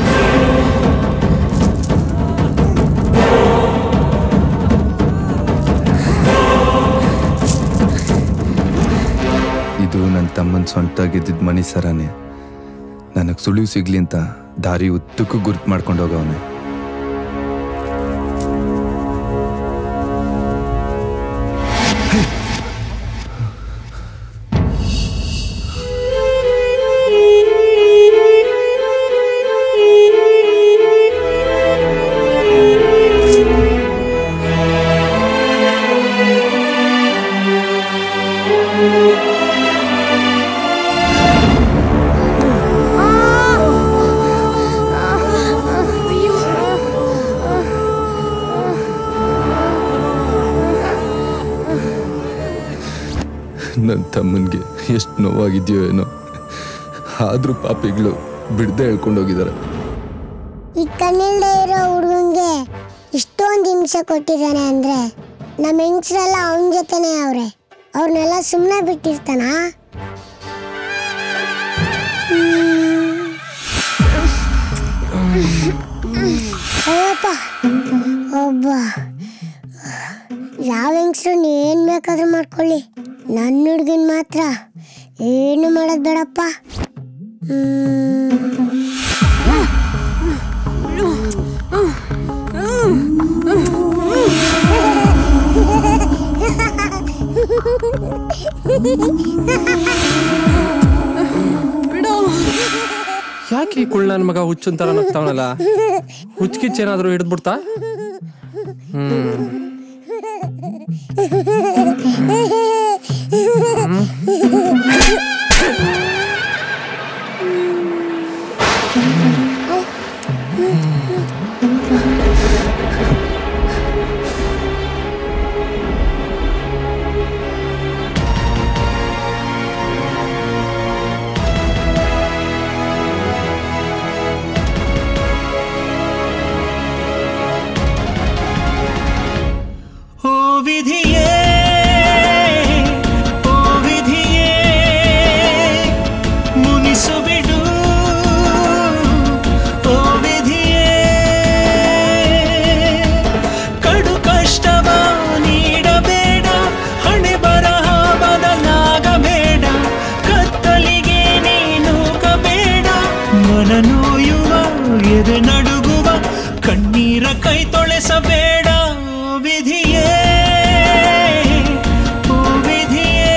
ಇದು ನನ್ನ ತಮ್ಮನ ಸೊಂಟಾಗಿದ್ದಿದ್ದ ಮನಿ ಸರಾನೆ ನನಗೆ ಸುಳಿವು ಸಿಗ್ಲಿ ಅಂತ ದಾರಿ ಉದ್ದಕ್ಕೂ ಗುರ್ತು ಮಾಡ್ಕೊಂಡು ಹೋಗವನೆ ನನ್ನ ತಮ್ಮನಿಗೆ ಎಷ್ಟು ನೋವಾಗಿದೆಯೋ ಏನೋ ಆದರೂ ಪಾಪಿಗಳು ಬಿಡದೆ ಹೇಳ್ಕೊಂಡೋಗಿದ್ದಾರೆ ಈ ಕಣ್ಣಿಲ್ದೇ ಇರೋ ಹುಡುಗಂಗೆ ಇಷ್ಟೊಂದು ಹಿಂಸೆ ಕೊಟ್ಟಿದ್ದಾನೆ ಅಂದ್ರೆ ನಮ್ಮ ಹೆಂಗಸ್ರೆಲ್ಲ ಅವನ ಜೊತೆನೇ ಅವ್ರೆ ಅವ್ರನ್ನೆಲ್ಲ ಸುಮ್ಮನೆ ಬಿಟ್ಟಿರ್ತಾನ ಅಯ್ಯಪ್ಪ ಒಬ್ಬ ಯಾವ ಹೆಂಗಸ್ರು ಏನ್ ಬೇಕಾದ್ರೂ ಮಾಡ್ಕೊಳ್ಳಿ ನನ್ನ ಹುಡುಗಿನ ಮಾತ್ರ ಏನು ಮಾಡೋದು ಬೇಡಪ್ಪ ಹ್ಮ್ ಯಾಕೆ ಈ ಕುಳ್ ನನ್ನ ಮಗ ಹುಚ್ಚನ್ ತರ ನಗ್ತಾವನಲ್ಲ ಹುಚ್ಕಿಚ್ ಏನಾದ್ರು ಹಿಡಿದ್ಬಿಡ್ತಾ ಹ್ಮ್ ಓ ವಿಧಿಯೇ ಓ ವಿಧಿಯೇ ಮುನಿಸು ಬಿಡು ಓ ವಿಧಿಯೇ ಕಡು ಕಷ್ಟವ ನೀಡಬೇಡ ಹಣೆ ಬರಹ ಬದಲಾಗಬೇಡ ಕತ್ತಲಿಗೆ ನೀನು ಕಬೇಡ ಮನ ನೋಯುವ ಎದೆ ನಡುಗುವ ಕಣ್ಣೀರ ಕೈ ತೊಳೆಸಬೇಡ ಓ ವಿಧಿಯೇ ಓ ವಿಧಿಯೇ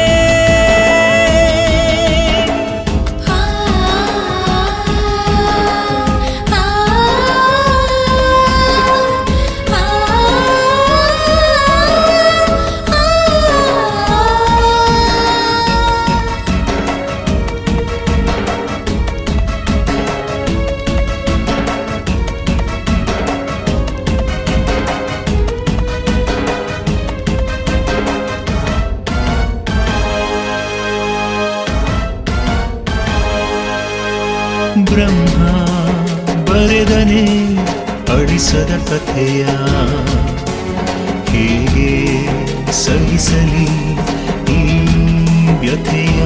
ಬ್ರಹ್ಮ ಬರೆದನೆ ಅಳಿಸದ ಕಥೆಯ ಹೇಗೆ ಸಹಿಸಲಿ ಈ ವ್ಯಥೆಯ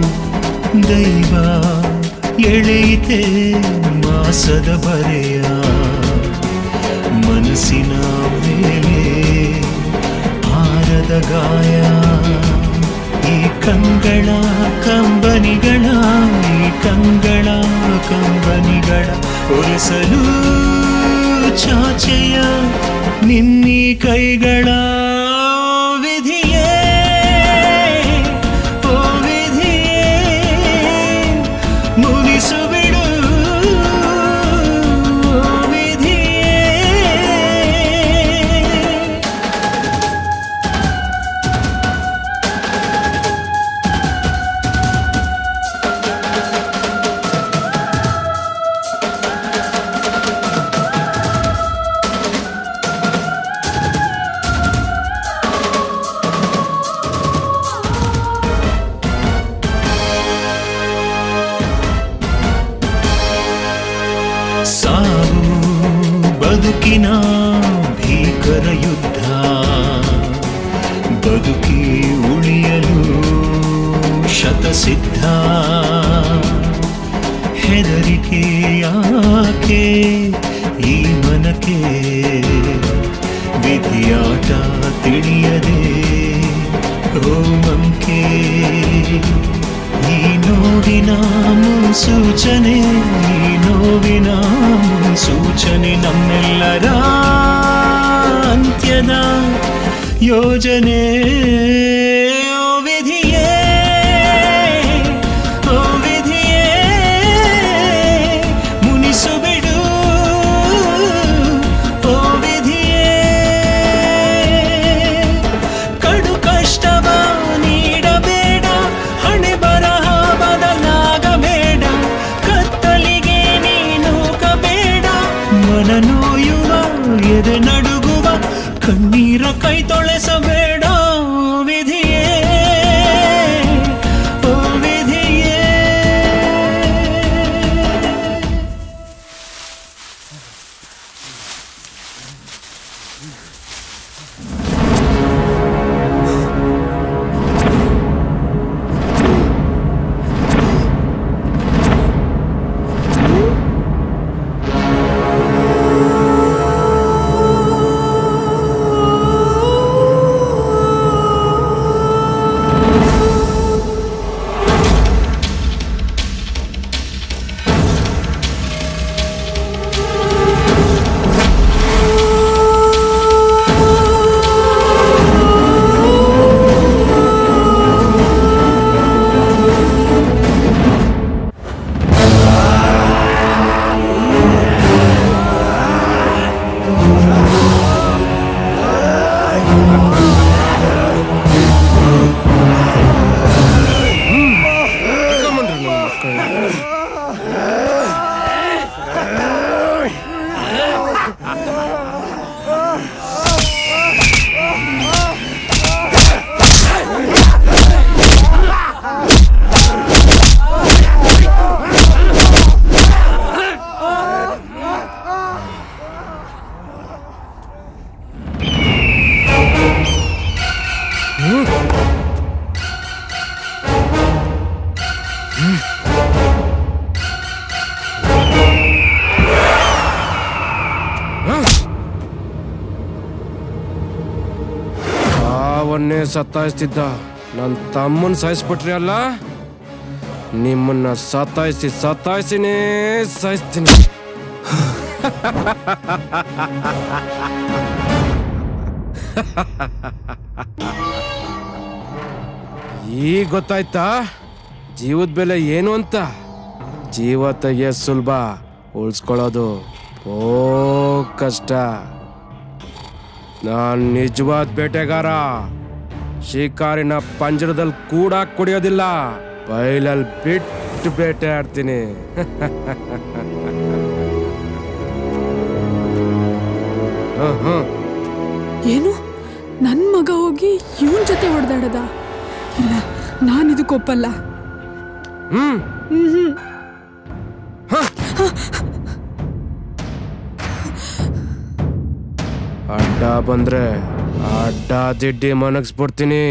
ದೈವ ಎಳೆಯಿತೆ ಮಾಸದ ಬರೆಯ ಮನಸ್ಸಿನ ಮೇಲೆ ಆರದ ಗಾಯ ಈ ಕಂಗಳ ಕಂಬನಿಗಳ ಈ ಕಂಗಳ ಕಂಬನಿಗಳ ಒರೆಸಲು ಚಾಚೆಯ ನಿನ್ನೀ ಕೈಗಳ ವಿಧಿಯೇ ಓ ವಿಧಿಯೇ ಮುಗಿಸು ಬಿಡು ಓ ವಿಧಿಯೇ ಸಾವು ಬದುಕಿನ ಭೀಕರ ಯುದ್ಧ ಬದುಕಿ ಉಳಿಯಲು ಶತಸಿದ್ಧ ಹೆದರಿಕೆ ಯಾಕೆ ಈ ಮನಕ್ಕೆ ವಿಧಿಯಾಟ ತಿಳಿಯದೆ ರೋಮಂಕೆ ಈ ನೋವಿನ ಮುನ್ಸೂಚನೆ ಈ ನೋವಿನ ಮುನ್ಸೂಚನೆ ನಮ್ಮೆಲ್ಲರ ಅಂತ್ಯದ ಯೋಜನೆ ಓ ವಿಧಿಯೇ ಓ ವಿಧಿಯೇ ಮುನಿಸು ಬಿಡು ಓ ವಿಧಿಯೇ ಕಡು ಕಷ್ಟವ ನೀಡಬೇಡ ಹಣೆ ಬರಹ ಬದಲಾಗಬೇಡ ಕತ್ತಲಿಗೆ ನೀನು ಕಬೇಡ ಮನ ನೋಯುವ ಎದೆ ನಡುಗುವ ಕಣ್ಣೀರ ಕೈ ತೊಳೆಸಬೇಡ ವಿಧಿಯೇ ಓ ವಿಧಿಯೇ ಅವನ್ನೇ ಸತ್ತಾಯಿಸ್ತಿದ್ದ ನನ್ನ ತಮ್ಮನ್ ಸಾಯಿಸ್ಬಿಟ್ರಿ ಅಲ್ಲ ನಿಮ್ಮನ್ನ ಸತ್ತಾಯಿಸಿ ಸತ್ತಾಯಿಸಿನೇ ಸಾಯಿಸ್ತೀನಿ ಈಗ ಗೊತ್ತಾಯ್ತಾ ಜೀವದ ಬೆಲೆ ಏನು ಅಂತ ಜೀವ ತೆಗಿಯೋ ಸುಲಭ ಉಳಿಸ್ಕೊಳ್ಳೋದು ಓ ಕಷ್ಟ ನಾನ್ ನಿಜವಾದ ಬೇಟೆಗಾರ ಶಿಕಾರಿನ ಪಂಜರದಲ್ಲಿ ಕೂಡ ಕುಡಿಯೋದಿಲ್ಲ ಬೈಲಲ್ಲಿ ಬಿಟ್ಟು ಬೇಟೆ ಆಡ್ತೀನಿ ಹ, ಹ. ಏನು ನನ್ನ ಮಗ ಹೋಗಿ ಇವನ್ ಜೊತೆ ಹೊಡೆದಾಡದ ಇಲ್ಲ ನಾನು ಇದಕ್ಕೊಪ್ಪಲ್ಲ ಹ್ಮ್ ಹ್ಮ್ ಅಡ್ಡ ಬಂದ್ರೆ ಅಡ್ಡ ದಿಡ್ಡಿ ಮನಗಿಸ್ಬಿಡ್ತೀನಿ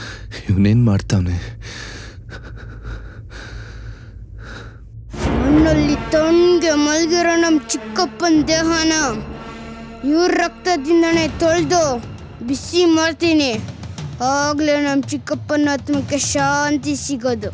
ಇವನೇನ್ ಮಾಡ್ತಾವನೆ ನನ್ನ ಅಲ್ಲಿ ತಣ್ಣಗೆ ಮಲಗಿರೋ ನಮ್ಮ ಚಿಕ್ಕಪ್ಪನ ದೇಹನ ಇವ್ರ ರಕ್ತದಿಂದನೇ ತೊಳೆದು ಬಿಸಿ ಮಾಡ್ತೀನಿ ಆಗ್ಲೇ ನಮ್ಮ ಚಿಕ್ಕಪ್ಪನ ಆತ್ಮಕ್ಕೆ ಶಾಂತಿ ಸಿಗೋದು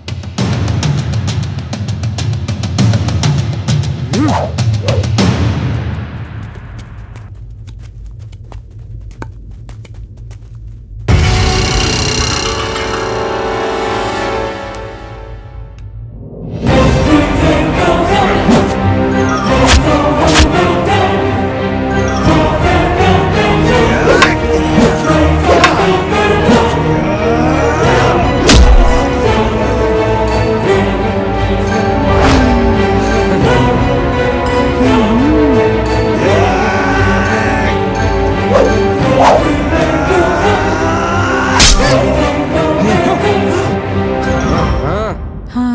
ಹಾ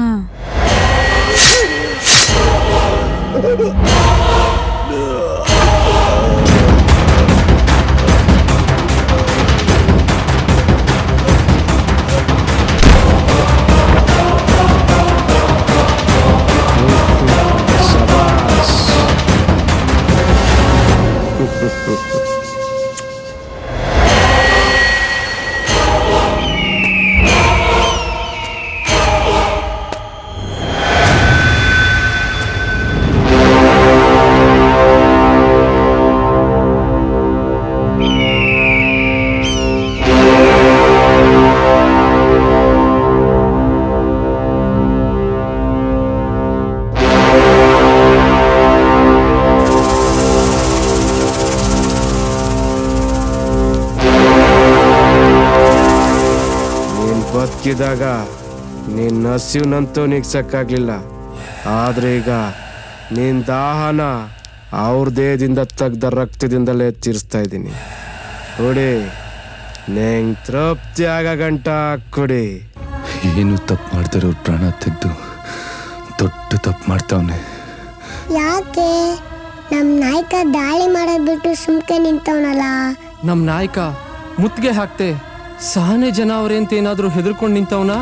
ನೀನ್ ಬದುಕಿದಾಗ ನಿನ್ನ ಹಸಿವ್ನಂತೂ ನಿಗ್ಸಕ್ಕಾಗ್ಲಿಲ್ಲ ಆದ್ರೆ ಈಗ ನಿನ್ ದಾಹನ ಅವ್ರ ದೇಹದಿಂದ ತೆಗ್ದ ರಕ್ತದಿಂದಲೇ ತೀರಿಸ್ತಾ ಇದ್ದೀನಿ ಕೊಡಿ ನಿಂಗ್ ತೃಪ್ತಿ ಆಗ ಗಂಟ ಕೊಡಿ ಏನು ತಪ್ಪು ಮಾಡ್ತಾರೆ ಅವ್ರ ಪ್ರಾಣ ತೆಗೆದು ದೊಡ್ಡ ತಪ್ಪು ಮಾಡ್ತಾವನೆ ಯಾಕೆ ನಮ್ಮ ನಾಯಕ ದಾಳಿ ಮಾಡೋದ್ ಬಿಟ್ಟು ಸುಮ್ಕೆ ನಿಂತವನಲ್ಲ ನಮ್ಮ ನಾಯಕ ಮುತ್ತಿಗೆ ಹಾಕ್ತೆ ಸಹನೆ ಜನ ಅವ್ರೆ ಅಂತ ಏನಾದರೂ ಹೆದರ್ಕೊಂಡು ನಿಂತವನ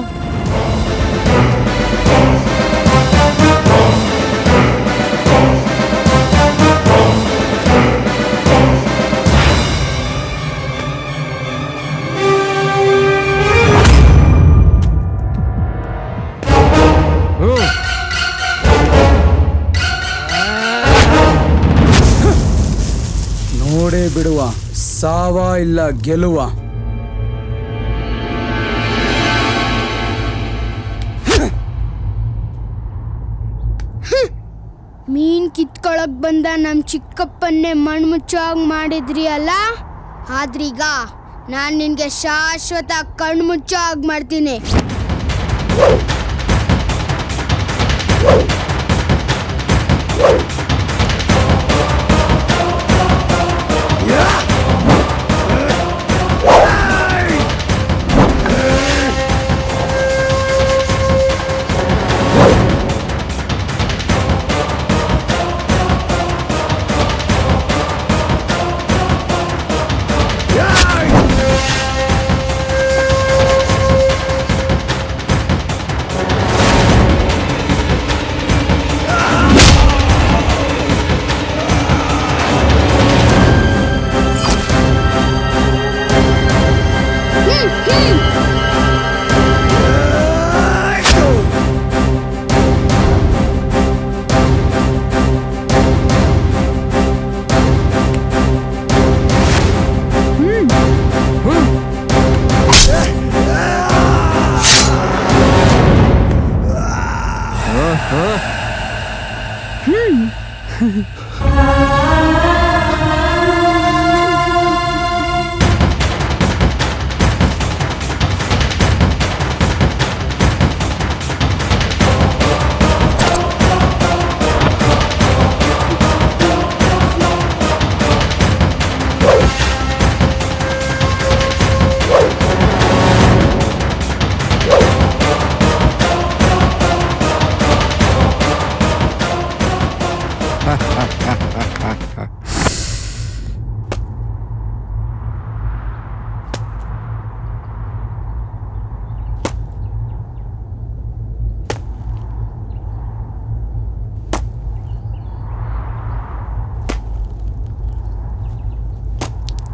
ನೋಡೇ ಬಿಡುವ ಸಾವ ಇಲ್ಲ ಗೆಲುವ ಮೀನ್ ಕಿತ್ಕೊಳಕ್ ಬಂದ ನಮ್ ಚಿಕ್ಕಪ್ಪನ್ನೇ ಮಣ್ಮುಚ್ಚಾಗ್ ಮಾಡಿದ್ರಿ ಅಲ್ಲ ಆದ್ರೀಗ ನಾನ್ ನಿನ್ಗೆ ಶಾಶ್ವತ ಕಣ್ಮುಚ್ಚಾಗ್ ಮಾಡ್ತೀನಿ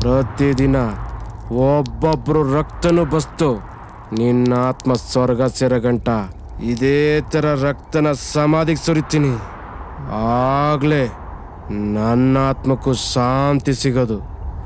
ಪ್ರತಿದಿನ ಒಬ್ಬೊಬ್ರು ರಕ್ತನು ಬಸ್ತು ನಿನ್ನ ಆತ್ಮ ಸ್ವರ್ಗ ಸೇರಗಂಟ ಇದೇ ಥರ ರಕ್ತನ ಸಮಾಧಿಗೆ ಸುರಿತೀನಿ ಆಗ್ಲೇ ನನ್ನ ಆತ್ಮಕ್ಕೂ ಶಾಂತಿ ಸಿಗೋದು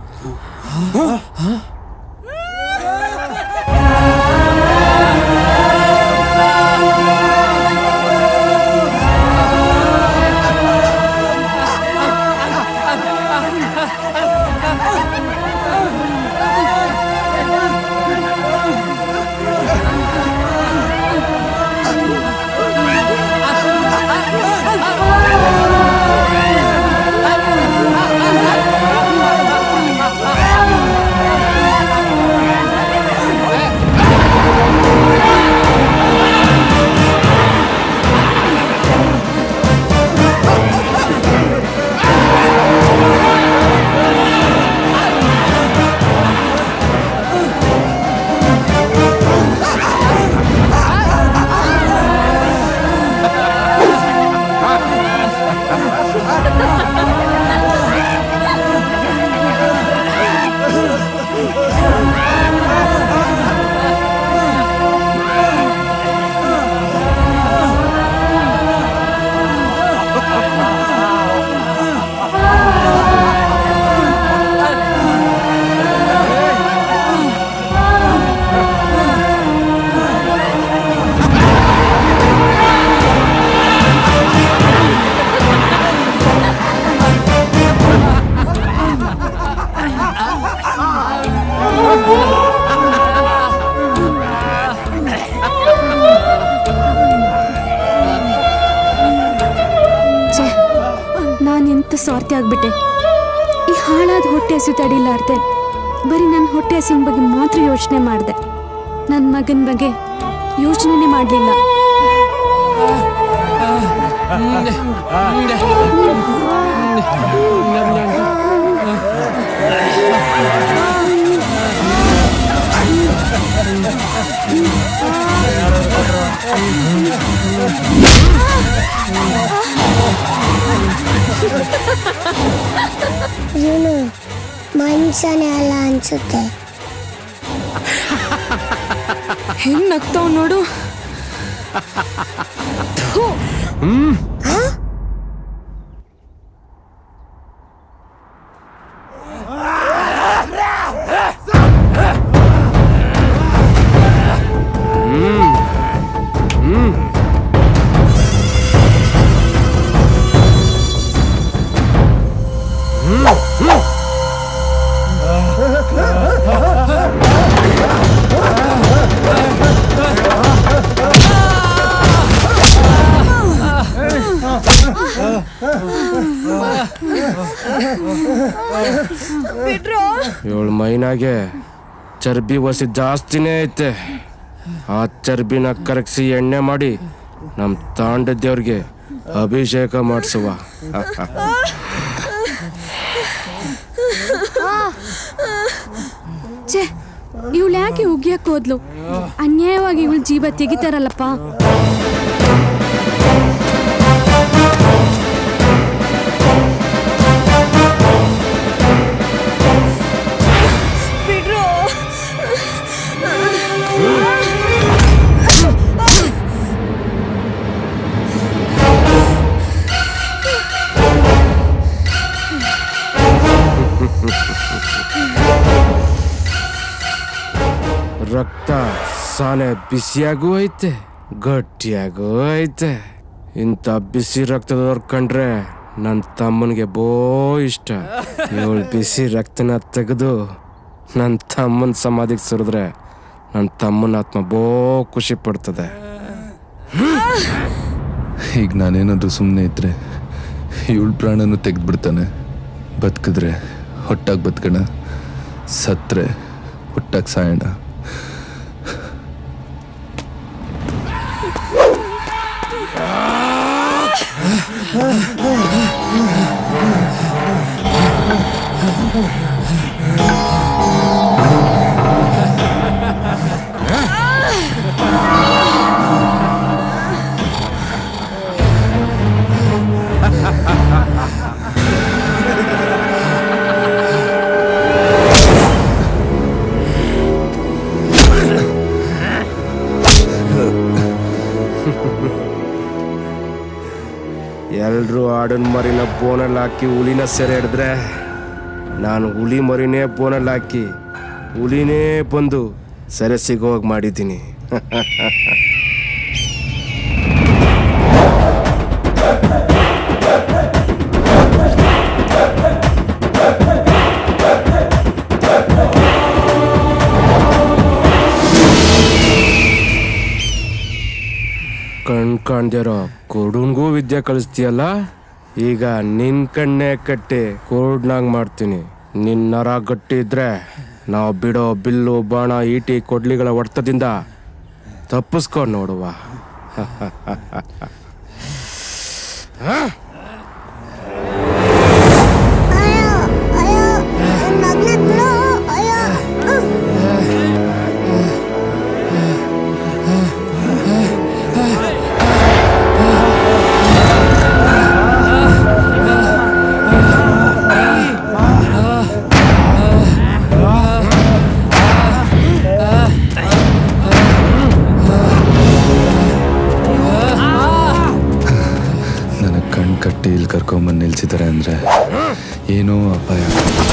ಛೇ ನಾನು ಎಂತ ಸ್ವಾರ್ಥಿ ಆಗ್ಬಿಟ್ಟೆ ಈ ಹಾಳಾದ ಹೊಟ್ಟೆ ಹಸು ತಡಿಲಾರ್ದೆ ಬರೀ ನನ್ನ ಹೊಟ್ಟೆ ಹಸಿನ ಬಗ್ಗೆ ಮಾತ್ರ ಯೋಚನೆ ಮಾಡಿದೆ ನನ್ನ ಮಗನ ಬಗ್ಗೆ ಯೋಚನೆನೇ ಮಾಡಲಿಲ್ಲ ಇವನು ಮನುಷ್ಯನೇ ಅಲ್ಲ ಅನ್ಸುತ್ತೆ ಹೆಂಗ್ ನಗ್ತಾವ್ ನೋಡು ಥು. ಇವಳ ಮೈನಾಗೆ ಚರ್ಬಿ ವಸಿ ಜಾಸ್ತಿನೇ ಐತೆ ಆ ಚರ್ಬಿನ ಕರಗಿಸಿ ಎಣ್ಣೆ ಮಾಡಿ ನಮ್ಮ ತಾಂಡ ದೇವ್ರಿಗೆ ಅಭಿಷೇಕ ಮಾಡಿಸುವ ಛೇ ಇವಳು ಯಾಕೆ ಉಗಿಯಕ್ಕೆ ಹೋದ್ಲು ಅನ್ಯಾಯವಾಗಿ ಇವಳು ಜೀವ ತೆಗಿತಾರಲ್ಲಪ್ಪ ಬಿಡ್ರು ರಕ್ತ ಸಾನೆ ಬಿಸಿಯಾಗೂ ಐತೆ ಗಟ್ಟಿಯಾಗೂ ಐತೆ ಇಂಥ ಬಿಸಿ ರಕ್ತದವ್ರು ಕಂಡ್ರೆ ನನ್ನ ತಮ್ಮನಿಗೆ ಬೋ ಇಷ್ಟ ಇವಳು ಬಿಸಿ ರಕ್ತನ ತೆಗೆದು ನನ್ನ ತಮ್ಮನ ಸಮಾಧಿಗೆ ಸುರಿದ್ರೆ ನನ್ನ ತಮ್ಮನ ಆತ್ಮ ಬೋ ಖುಷಿ ಪಡ್ತದೆ ಈಗ ನಾನೇನಾದ್ರೂ ಸುಮ್ಮನೆ ಇದ್ರೆ ಇವಳ ಪ್ರಾಣನೂ ತೆಗೆದ್ಬಿಡ್ತಾನೆ ಬದುಕಿದ್ರೆ ಹೊಟ್ಟಾಗಿ ಬದುಕೋಣ ಸತ್ರೆ ಹೊಟ್ಟಾಗಿ ಸಾಯೋಣ ಆ ಎಲ್ರೂ ಆಡಿನ ಮರಿನ ಬೋನಲ್ಲಿ ಹಾಕಿ ಹುಲಿನ ಸೆರೆ ಹಿಡಿದ್ರೆ ನಾನು ಹುಲಿ ಮರಿನೇ ಬೋನಲ್ಲಿ ಹಾಕಿ ಹುಲಿನೇ ಬಂದು ಸೆರೆ ಸಿಗೋವಾಗ ಮಾಡಿದ್ದೀನಿ ಕಣ್ ಕಾಣ್ದಿರೋ ಕುರುಡನ್ಗೂ ವಿದ್ಯೆ ಕಲಿಸ್ತೀಯಲ್ಲ ಈಗ ನಿನ್ ಕಣ್ಣೆ ಕಟ್ಟಿ ಕುರುಡ್ನಾಗ್ ಮಾಡ್ತೀನಿ ನಿನ್ ನರ ಗಟ್ಟಿ ಇದ್ರೆ ನಾವು ಬಿಡೋ ಬಿಲ್ಲು ಬಾಣ ಈಟಿ ಕೊಡ್ಲಿಗಳ ಹೊಡೆತದಿಂದ ತಪ್ಪಿಸ್ಕೊಂಡು ನೋಡುವ ಹ? ನನಗೆ ಕಣ್ ಕಟ್ಟಿ ಇಲ್ಲಿ ಕರ್ಕೊಂಬಂದು ನಿಲ್ಸಿದ್ದಾರೆ ಅಂದರೆ ಏನೋ ಅಪಾಯ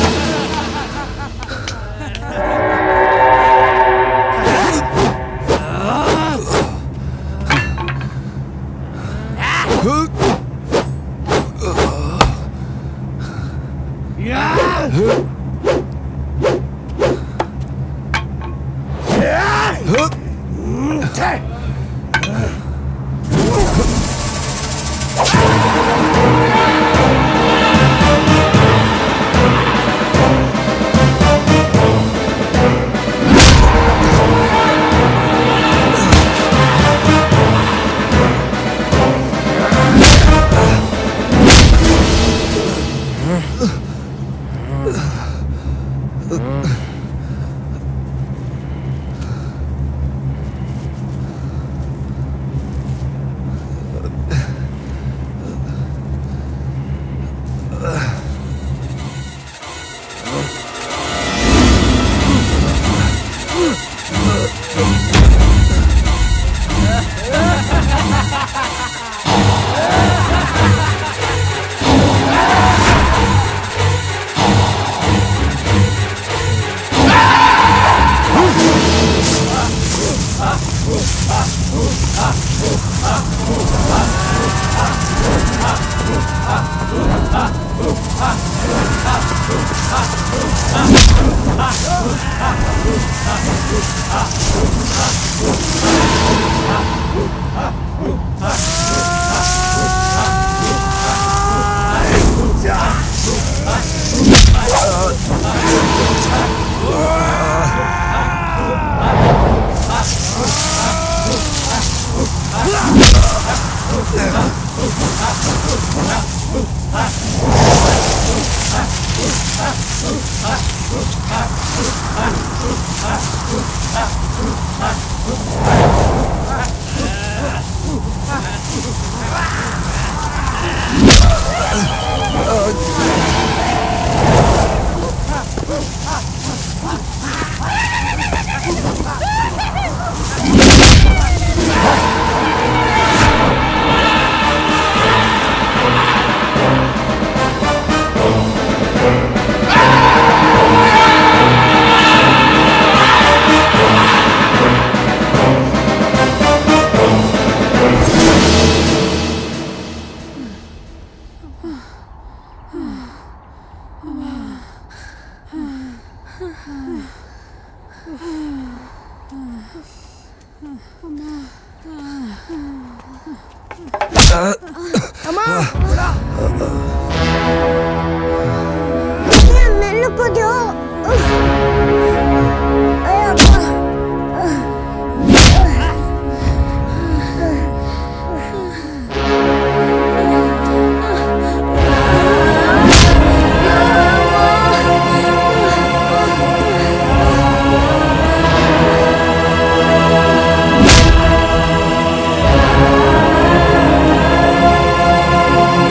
ಮೆಲ್ಲಕ್ಕೋದ್ಯೋ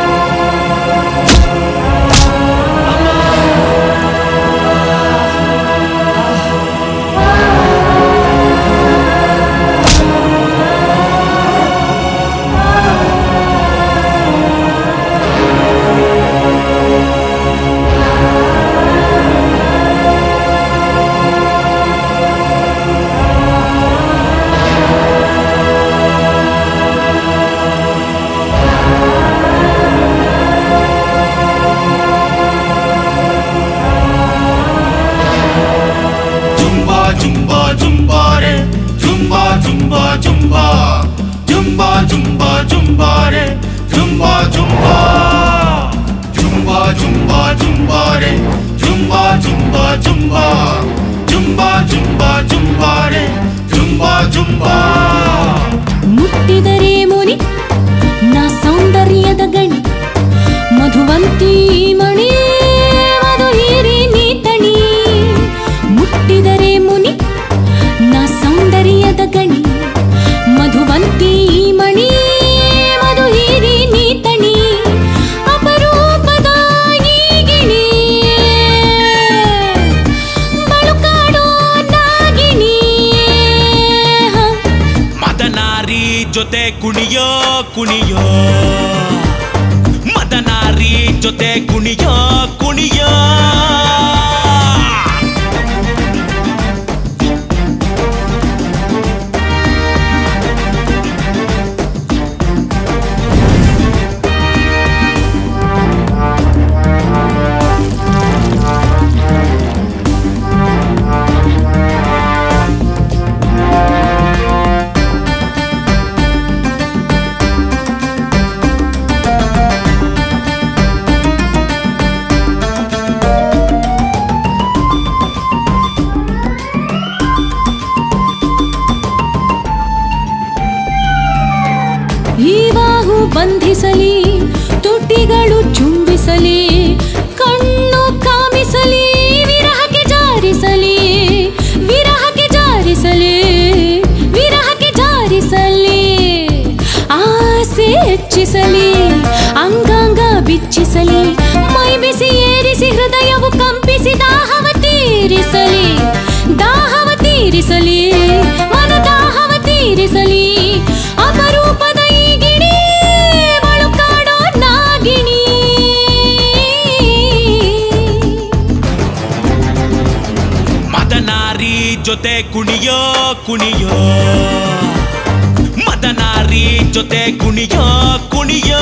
ಅಮ್ಮ ಜೊತೆ ಕುಣಿಯ ಕುಣಿಯ ಈ ಬಾಹು ಬಂಧಿಸಲಿ ತುಟಿಗಳು ಚುಂಬಿಸಲಿ ಕಣ್ಣು ಕಾಮಿಸಲಿ ವಿರಹಕ್ಕೆ ಜಾರಿಸಲಿ ವಿರಹಕ್ಕೆ ಜಾರಿಸಲಿ ವಿರಹಕ್ಕೆ ಜಾರಿಸಲಿ ಆಸೆ ಹೆಚ್ಚಿಸಲಿ ಅಂಗಾಂಗ ಬಿಚ್ಚಿಸಲಿ ಮೈ ಬಿಸಿ ಏರಿಸಿ ಹೃದಯವು ಕಂಪಿಸಿ ದಾಹವ ತೀರಿಸಲಿ ದಾಹವ ತೀರಿಸಲಿ ಮನ ದಾಹವ ತೀರಿಸಲಿ ಅಪರೂಪದ ಈ ಗಿಣಿ ಬಳುಕಾಡೋ ನಾಗಿಣಿ ಮದನಾರಿ ಜೊತೆ ಕುಣಿಯೋ ಕುಣಿಯೋ ಮದನಾರಿ ಜೊತೆ ಕುಣಿಯೋ ಕುಣಿಯೋ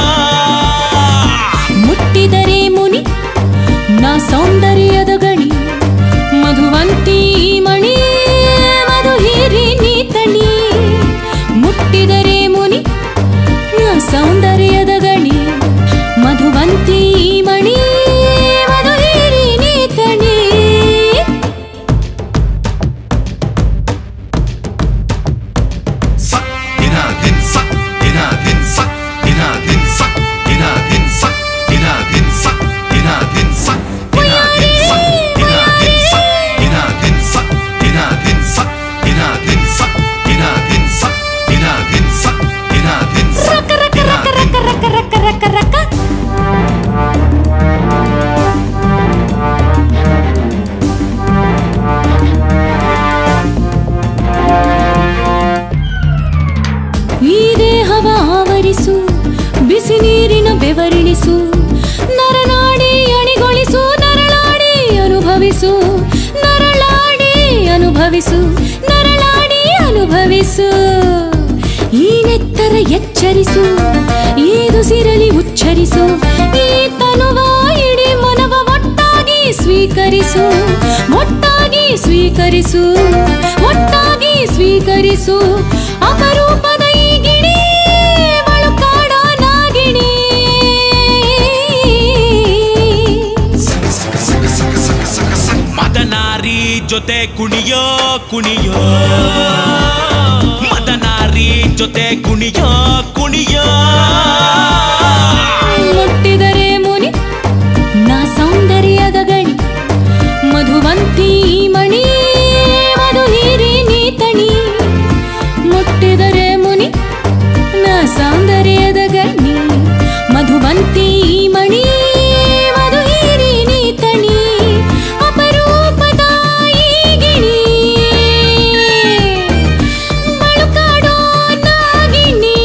ಮುಟ್ಟಿದರೆ ಮುನಿ ನಾ ಸೌಂದರ್ಯದ ಗಣಿ ಮಧುವಂತಿ ಮಣಿ ಮಧು ಹೀರಿ ನೀತಣಿ ಮುಟ್ಟಿದರೆ ಮುನಿ ನಾ ಸೌಂದರ್ಯದ ಗಣಿ ಮಧುವಂತಿ ಮಣಿ ಮಧು ಹೀರಿ ನೀತಣಿ ಈ ದೇಹವ ಆವರಿಸು ಬಿಸಿ ನೀರಿನ ಬೆವರಿಣಿಸು ನರನಾಡಿ ಅಣಿಗೊಳಿಸು ನರಳಾಡಿ ಅನುಭವಿಸು ನರಳಾಡಿ ಅನುಭವಿಸು ನರಳಾಡಿ ಅನುಭವಿಸು ಈ ನೆತ್ತರ ಎಚ್ಚರಿಸು ಏದುಸಿರಲಿ ಉಚ್ಚರಿಸು ಈ ತನುವ ಇಡೀ ಮನವ ಒಟ್ಟಾಗಿ ಸ್ವೀಕರಿಸು ಒಟ್ಟಾಗಿ ಸ್ವೀಕರಿಸು ಒಟ್ಟಾಗಿ ಸ್ವೀಕರಿಸು ಅಪರೂಪದ ಈ ಗಿಣಿ ಬಳುಕಾಡೋ ನಾಗಿಣಿ ಮದನಾರಿ ಜೊತೆ ಕುಣಿಯೋ ಕುಣಿಯೋ ಮದನಾರಿ ಜೊತೆ ಕುಣಿಯೋ ಕುಣಿಯೋ ಮುಟ್ಟಿದರೆ ಮುನಿ ನಾ ಸೌಂದರ್ಯದ ಗಣಿ ಮಧುವಂತಿ ಮಣಿ ಮಧು ಹೀರಿ ನೀತಣಿ ಮುಟ್ಟಿದರೆ ಮುನಿ ನಾ ಸೌಂದರ್ಯದ ಗಣಿ ಮಧುವಂತಿ ಮಣಿ ಮಧು ಹೀರಿ ನೀತಣಿ ಅಪರೂಪದ ಈ ಗಿಣಿ ಬಳುಕಾಡೋ ನಾಗಿಣಿ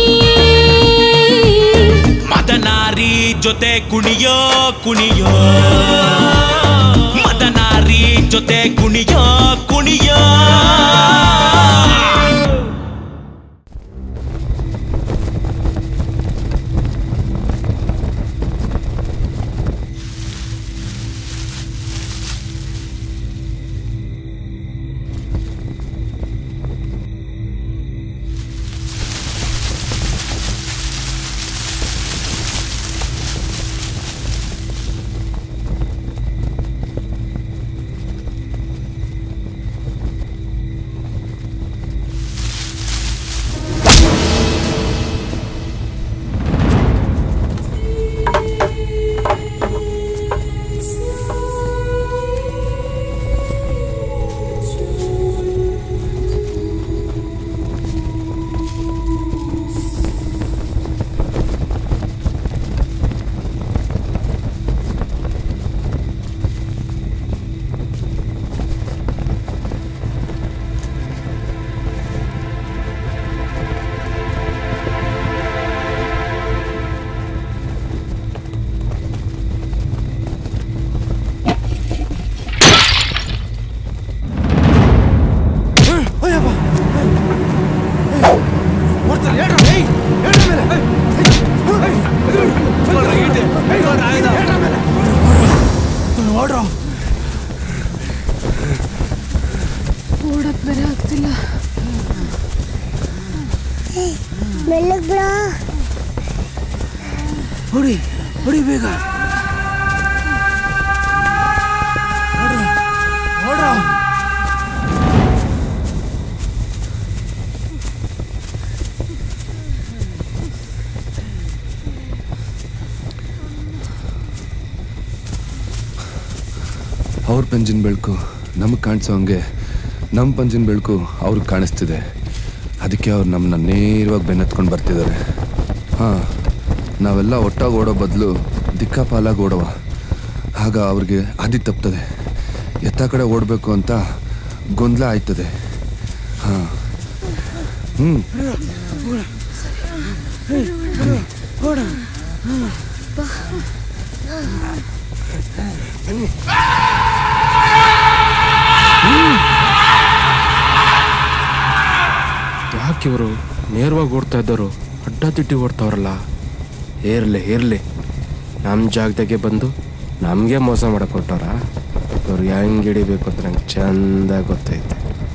ಮದನಾರಿ ಜೊತೆ ಕುಣಿಯೋ ಕುಣಿಯೋ ಮದನಾರಿ ಜೊತೆ ಕುಣಿಯೋ ಕುಣಿಯೋ ಓಡ್ರೋ ಓಡಕ್ ಬೇರೆ ಆಗ್ತಿಲ್ಲ ಮೆಲ್ಲಗ್ ಬಿಡ ಹೊಡಿ ಹೊಡಿ ಬೇಗ ಓಡ್ರೋ ಅವ್ರ ಪಂಜಿನ ಬೆಳಕು ನಮಗೆ ಕಾಣಿಸೋ ಹಂಗೆ ನಮ್ಮ ಪಂಜಿನ ಬೆಳಕು ಅವ್ರಿಗೆ ಕಾಣಿಸ್ತಿದೆ ಅದಕ್ಕೆ ಅವ್ರು ನಮ್ಮನ್ನ ನೇರವಾಗಿ ಬೆನ್ನತ್ಕೊಂಡು ಬರ್ತಿದ್ದಾರೆ ಹಾಂ ನಾವೆಲ್ಲ ಒಟ್ಟಾಗಿ ಓಡೋ ಬದಲು ದಿಕ್ಕಾಪಾಲಾಗಿ ಓಡವ ಆಗ ಅವ್ರಿಗೆ ಹಾದಿ ತಪ್ತದೆ ಎತ್ತ ಕಡೆ ಓಡಬೇಕು ಅಂತ ಗೊಂದಲ ಆಯ್ತದೆ ಹಾಂ ಹ್ಞೂ ಓಡ ಯಾಕೆ ಇವರು ನೇರವಾಗಿ ಓಡ್ತಾ ಇದ್ದವರು ಅಡ್ಡ ತಿಟ್ಟಿ ಓಡ್ತಾವ್ರಲ್ಲ ಏರ್ಲಿ ಇರ್ಲಿ ನಮ್ಮ ಜಾಗದಾಗೆ ಬಂದು ನಮಗೆ ಮೋಸ ಮಾಡಕ್ ಹೊರ್ಟವ್ರ ಇವ್ರು ಹೆಂಗ್ ಹಿಡಿಬೇಕು ಅಂತ ನಂಗೆ ಚಂದ ಗೊತ್ತೈತೆ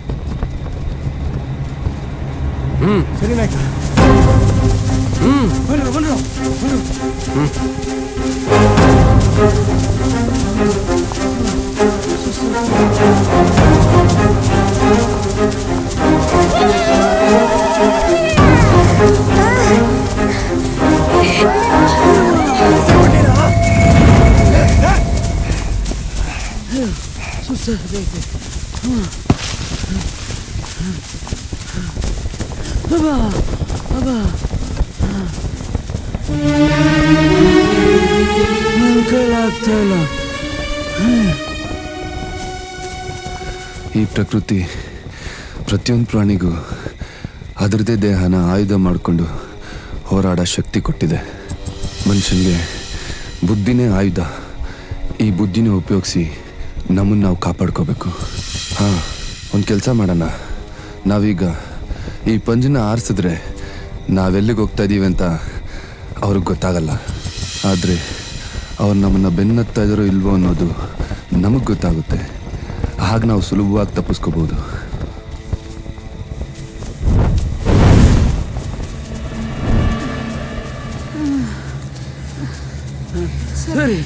ಹ್ಮ್ ಸರಿ ನಾಯ್ಕ ಹ್ಮ್ ಬನ್ರೋ ಬನ್ರೋ ಬನ್ರೋ ಹ್ಮ್ ಸುಸ್ತಾಗೈತೆ ಅಬ್ಬಾ ಅಬ್ಬಾ ನನ್ನ ಕೈಲಾಗ್ತಾ ಇಲ್ಲ ಈ ಪ್ರಕೃತಿ ಪ್ರತಿಯೊಂದು ಪ್ರಾಣಿಗೂ ಅದರದೇ ದೇಹನ ಆಯುಧ ಮಾಡಿಕೊಂಡು ಹೋರಾಡೋ ಶಕ್ತಿ ಕೊಟ್ಟಿದೆ ಮನುಷ್ಯನಿಗೆ ಬುದ್ಧಿನೇ ಆಯುಧ ಈ ಬುದ್ಧಿನ ಉಪಯೋಗಿಸಿ ನಮ್ಮನ್ನು ನಾವು ಕಾಪಾಡ್ಕೋಬೇಕು ಹಾಂ ಒಂದು ಕೆಲಸ ಮಾಡೋಣ ನಾವೀಗ ಈ ಪಂಜನ ಆರಿಸಿದ್ರೆ ನಾವೆಲ್ಲಿಗೆ ಹೋಗ್ತಾ ಇದ್ದೀವಿ ಅಂತ ಅವ್ರಿಗೆ ಗೊತ್ತಾಗಲ್ಲ ಆದರೆ ಅವ್ರು ನಮ್ಮನ್ನು ಬೆನ್ನತ್ತಾ ಇದ್ದಾರೋ ಇಲ್ವೋ ಅನ್ನೋದು ನಮಗೆ ಗೊತ್ತಾಗುತ್ತೆ ಆಗ ನಾವು ಸುಲಭವಾಗಿ ತಪ್ಪಿಸ್ಕೋಬೋದು ಸರಿ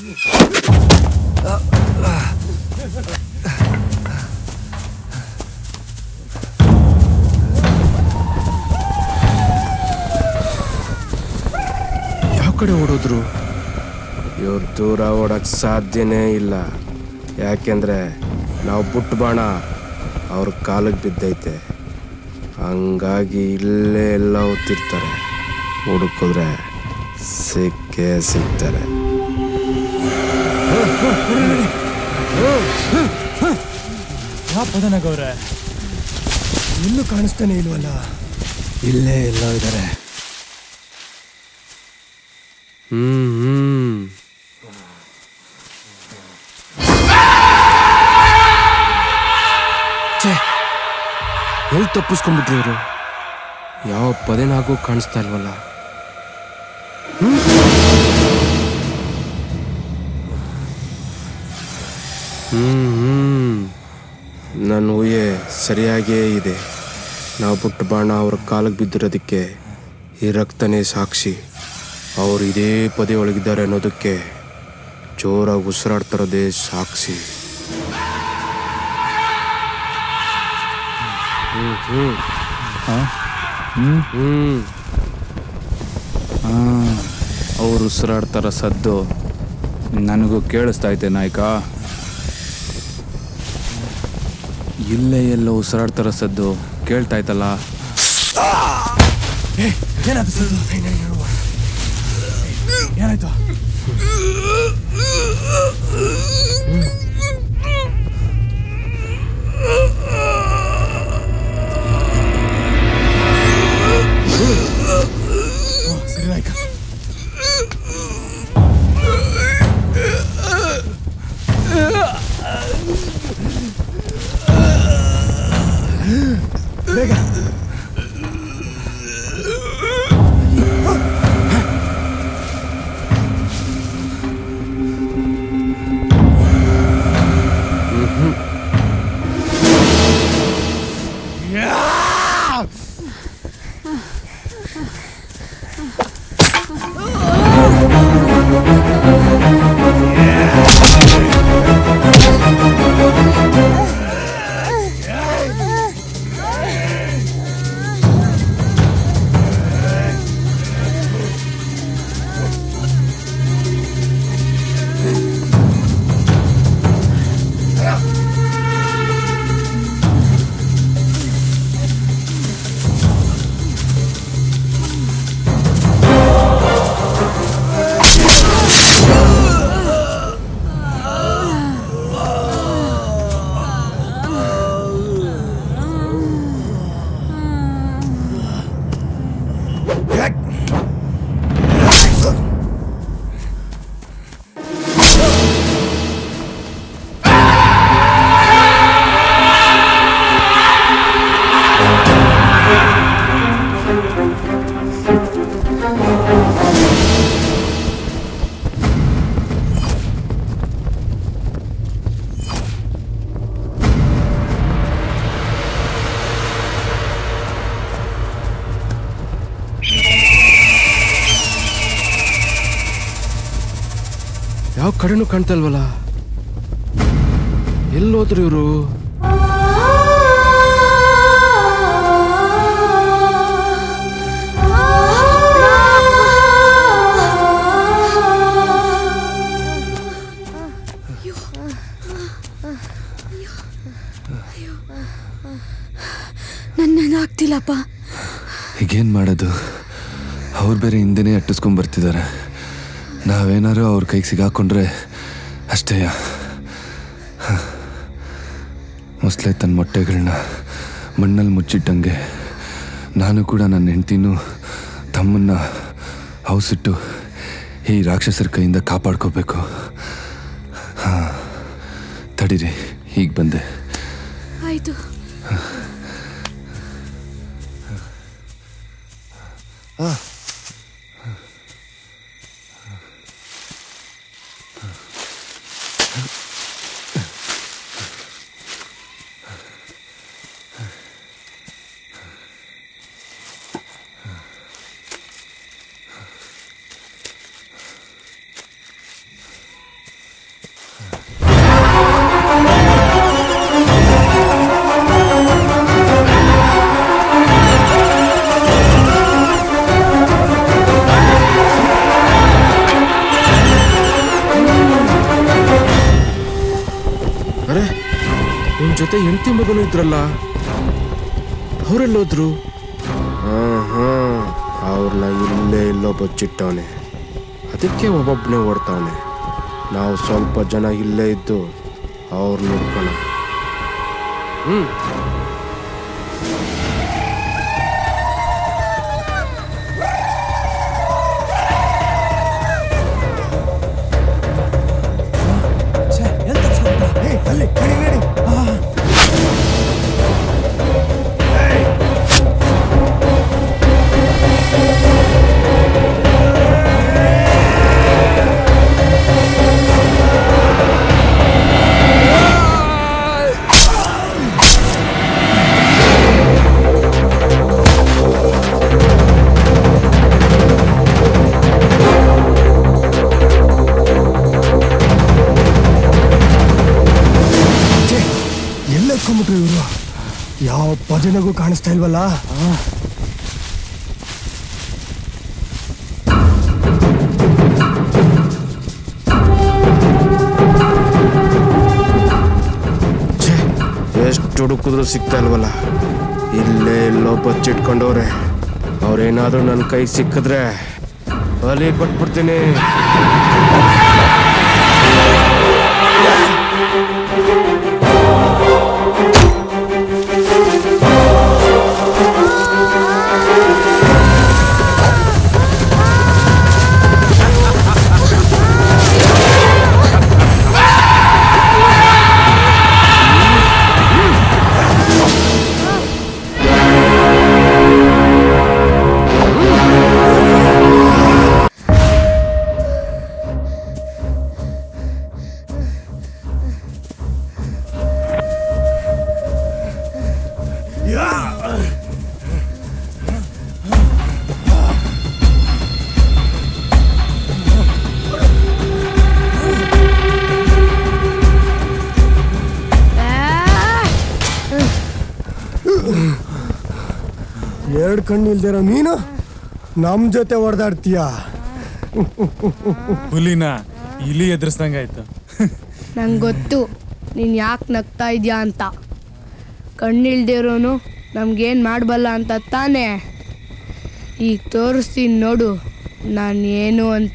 ಯಾವ ಕಡೆ ಓಡೋದ್ರು ಇವ್ರು ದೂರ ಓಡಕ್ ಸಾಧ್ಯನೇ ಇಲ್ಲ ಯಾಕೆಂದ್ರೆ ನಾವು ಬುಟ್ಟು ಬಾಣ ಅವ್ರ ಕಾಲಿಗೆ ಬಿದ್ದೈತೆ ಹಂಗಾಗಿ ಇಲ್ಲೇ ಎಲ್ಲ ಓದ್ತಿರ್ತಾರೆ ಹುಡುಕಿದ್ರೆ ಸಿಕ್ಕೇ ಸಿಗ್ತಾರೆ ಯಾವ ಪದನಗವ್ರೆ ಎಲ್ಲೂ ಕಾಣಿಸ್ತಾನೆ ಇಲ್ವಲ್ಲ ಇಲ್ಲೇ ಎಲ್ಲ ಇದ್ದಾರೆ ಹ್ಮ್ ಹ್ಮ್ ಛೇ ಎಲ್ಲಿ ತಪ್ಪಿಸ್ಕೊಂಡ್ಬಿಟ್ರಿ ಇವರು ಯಾವ ಪದೇನಾಗೂ ಕಾಣಿಸ್ತಾ ಇಲ್ವಲ್ಲ ಹ್ಮ್? ಹ್ಮ್ ಹ್ಮ್ ನನ್ನ ಊಹೆ ಸರಿಯಾಗಿಯೇ ಇದೆ ನಾವು ಬಿಟ್ಟು ಬಾಣ ಅವ್ರ ಕಾಲಿಗೆ ಬಿದ್ದಿರೋದಕ್ಕೆ ಈ ರಕ್ತನೇ ಸಾಕ್ಷಿ ಅವ್ರು ಇದೇ ಪದೇ ಒಳಗಿದ್ದಾರೆ ಅನ್ನೋದಕ್ಕೆ ಜೋರಾಗಿ ಉಸಿರಾಡ್ತಿರೋದೇ ಸಾಕ್ಷಿ ಹ್ಮ್ ಹ್ಮ್ ಹ್ಮ್ ಅವ್ರು ಉಸಿರಾಡ್ತಾರ ಸದ್ದು ನನಗೂ ಕೇಳಿಸ್ತಾ ಐತೆ ನಾಯ್ಕ ಇಲ್ಲೇ ಎಲ್ಲೋ ಉಸಿರಾಡ್ತಾರ ಸದ್ದು ಕೇಳ್ತಾ ಐತಲ್ಲ ಏನಾಯ್ತು ಸರ್ ಏನಾಯ್ತು ಓ, ಸರಿ ನಾಯ್ಕ ಬೇಗ ಯಾವ ಕಡೆನೂ ಕಾಣ್ತಾ ಇಲ್ವಲ್ಲ ಎಲ್ಲೋದ್ರು ಇವರು ನನ್ನ ಆಗ್ತಿಲ್ಲಪ್ಪ ಈಗೇನು ಮಾಡೋದು ಅವ್ರು ಬೇರೆ ಹಿಂದೆನೇ ಅಟ್ಟಿಸ್ಕೊಂಡ್ ಬರ್ತಿದ್ದಾರೆ ನಾವೇನಾರು ಅವ್ರ ಕೈಗೆ ಸಿಗಾಕೊಂಡ್ರೆ ಅಷ್ಟೇಯ ಮೊಸಳೆ ತನ್ನ ಮೊಟ್ಟೆಗಳನ್ನ ಮಣ್ಣಲ್ಲಿ ಮುಚ್ಚಿಟ್ಟಂಗೆ ನಾನು ಕೂಡ ನನ್ನ ಹೆಂಡ್ತಿನೂ ತಮ್ಮನ್ನ ಹೌಸಿಟ್ಟು ಈ ರಾಕ್ಷಸರ ಕೈಯಿಂದ ಕಾಪಾಡ್ಕೋಬೇಕು ಹಾಂ ತಡೀರಿ ಈಗ ಬಂದೆ ಆಯ್ತು ಜೊತೆ ಹೆಂಡತಿ ಮಗನೂ ಇದ್ರಲ್ಲ ಅವರೆಲ್ಲೋದ್ರು ಹಾ ಹಾ ಅವ್ರನ್ನ ಇಲ್ಲೇ ಇಲ್ಲೋ ಬಚ್ಚಿಟ್ಟವನೆ ಅದಕ್ಕೆ ಒಬ್ಬೊಬ್ಬನೇ ಓಡ್ತಾವನೆ ನಾವು ಸ್ವಲ್ಪ ಜನ ಇಲ್ಲೇ ಇದ್ದು ಅವ್ರು ನೋಡ್ಕೋಣ ಹ್ಮ್ ಎಲ್ಲೆತ್ಕೊಂಡ್ಬಿಟ್ರು ಇವರು ಯಾವ ಭಜನೆಗೂ ಕಾಣಿಸ್ತಾ ಇಲ್ವಲ್ಲ ಎಷ್ಟು ಹುಡುಕಿದ್ರು ಸಿಗ್ತಾ ಇಲ್ವಲ್ಲ ಇಲ್ಲೇ ಎಲ್ಲೋ ಬಚ್ಚಿಟ್ಕೊಂಡವ್ರೆ ಅವ್ರೇನಾದ್ರೂ ನನ್ನ ಕೈಗೆ ಸಿಕ್ಕಿದ್ರೆ ಬಲಿ ಕೊಟ್ಬಿಡ್ತೀನಿ ಎರಡು ಕಣ್ಣು ಇಲ್ದಿರೋ ನೀನು ನಮ್ಮ ಜೊತೆ ಹೊಡೆದಾಡ್ತೀಯ ಹುಲಿನ ಇಲಿ ಎದುರಿಸ್ದಂಗಾಯ್ತು ನಂಗೆ ಗೊತ್ತು ನೀನು ಯಾಕೆ ನಗ್ತಾ ಇದೆಯಾ ಅಂತ ಕಣ್ಣಿಲ್ದಿರೋನು ನಮ್ಗೇನು ಮಾಡಬಲ್ಲ ಅಂತ ತಾನೇ ಈಗ ತೋರಿಸ್ತೀನಿ ನೋಡು ನಾನು ಏನು ಅಂತ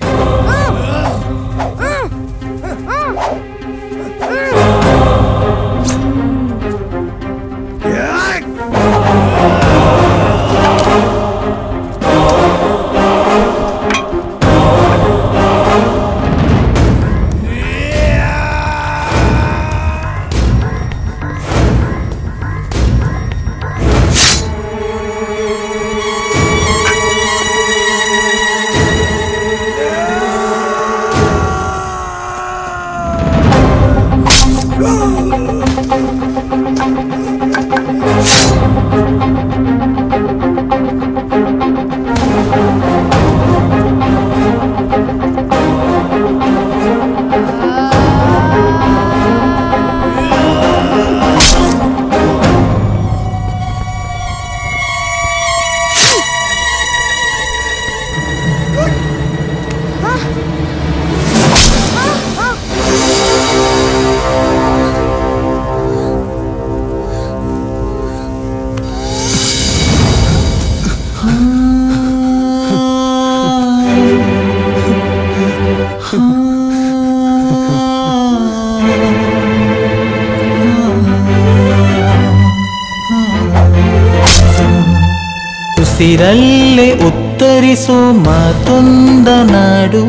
ಉಸಿರಲ್ಲೇ ಉತ್ತರಿಸೋ ಮಾತೊಂದ ನಾಡು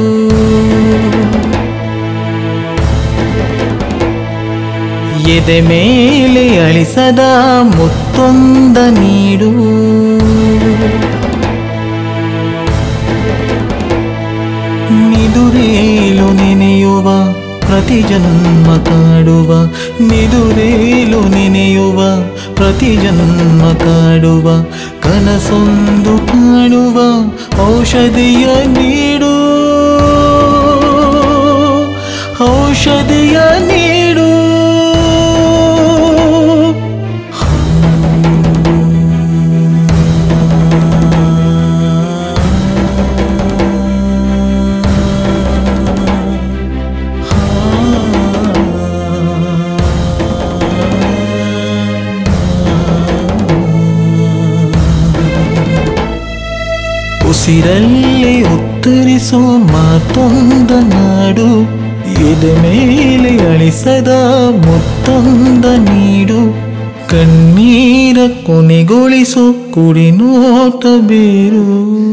ಎದೆ ಮೇಲೆ ಅಳಿಸದ ಮುತ್ತೊಂದ ನೀಡು ನಿದುರೇಲು ನೆನೆಯುವ ಪ್ರತಿ ಜನ್ಮ ಕಾಡುವ ನಿದುರೇಲು ನೆನೆಯುವ ಪ್ರತಿ ಜನ್ಮ ಕಾಡುವ ಕನಸೊಂದು ಕಾಣುವ ಔಷಧಿಯ ನೀಡು ಔಷಧಿಯ ನೀಡು ಉಸಿರಲ್ಲಿ ಉತ್ತರಿಸೋ ಮಾತೊಂದ ನಾಡು ಎದೆ ಮೇಲೆ ಅಳಿಸದ ಮುತ್ತೊಂದ ನೀಡು ಕಣ್ಣೀರ ಕೊನೆಗೊಳಿಸೋ ಕುಡಿ ನೋಟ ಬೇರು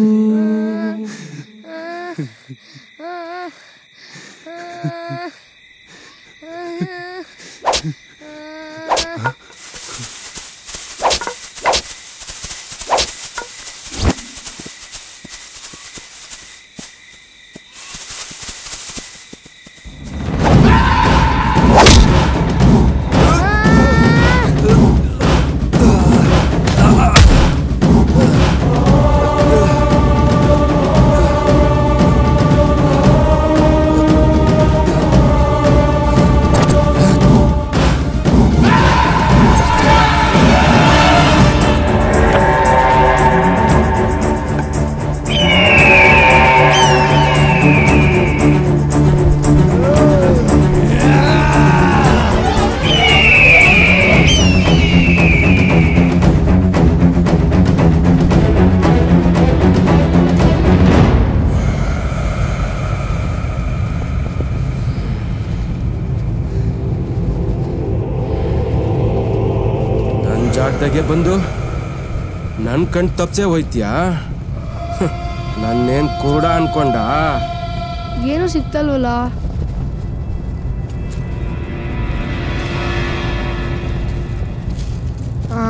ನನ್ನ ಜಾಗದಾಗೆ ಬಂದು ನನ್ನ ಕಣ್ ತಪ್ಸೇ ಹೋಯ್ತೀಯಾ ಹ್ಮ್, ನನ್ನೇನ್ ಕೂಡ ಅನ್ಕೊಂಡ ಏನೂ ಸಿಗ್ತಲ್ವಲ್ಲ ಆ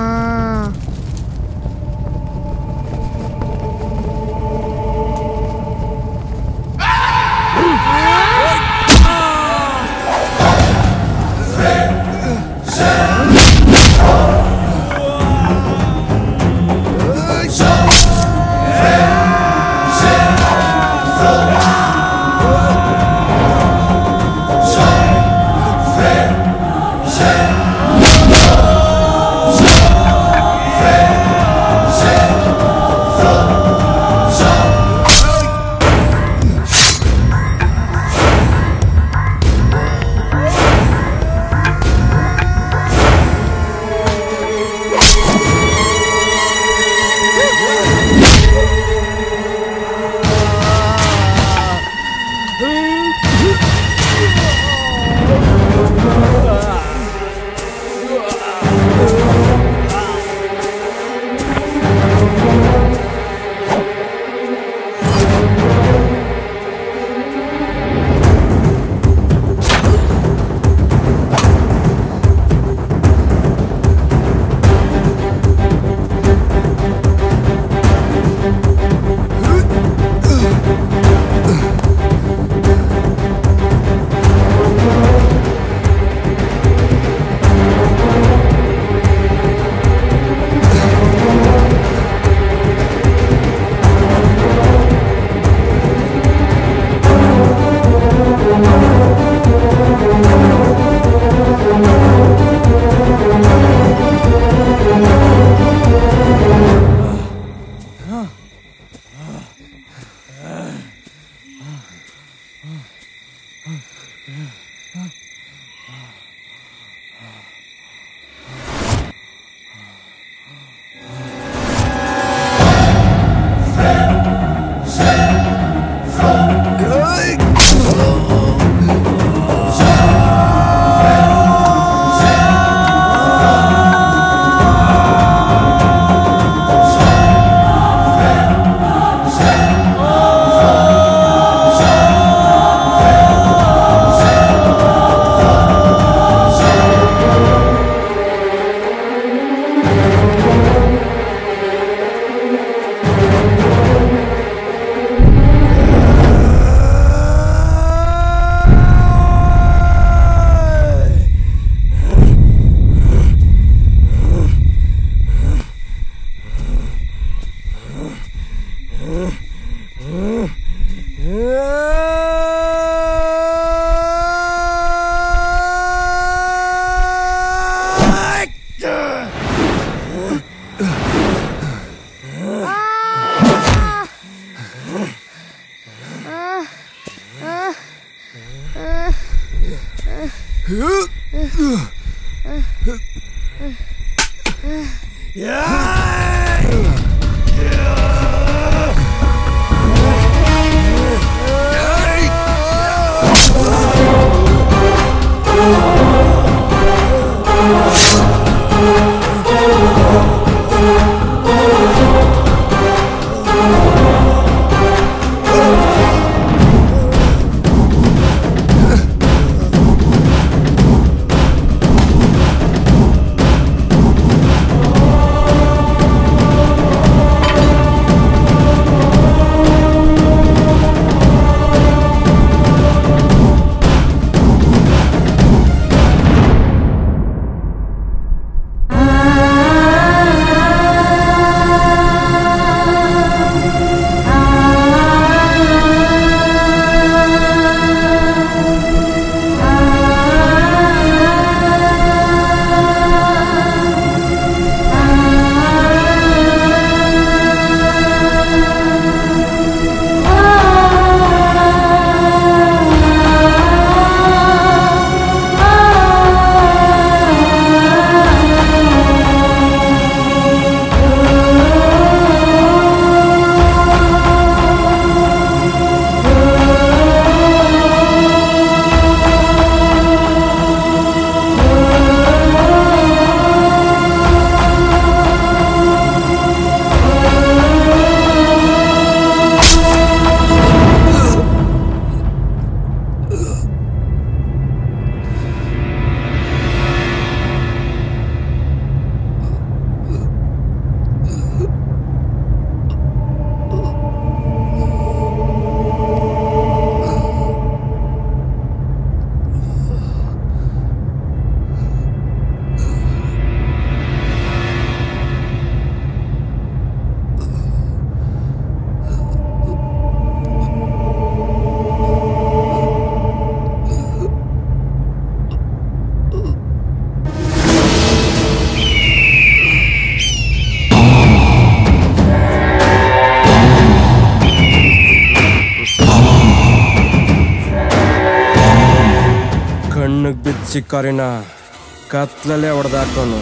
ಕಣ್ಣಿಗೆ ಬಿದ್ದ ಚಿಕ್ಕಾರಿನ ಕತ್ಲಲ್ಲೇ ಹೊಡೆದಾಕೋನು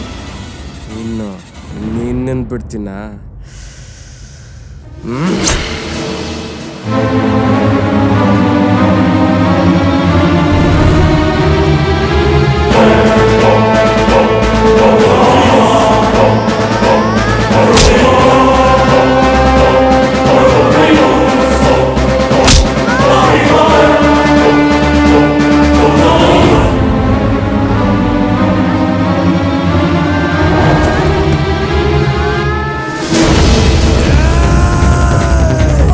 ಇನ್ನು ನಿನ್ನೆನ್ ಬಿಡ್ತೀನ ಆ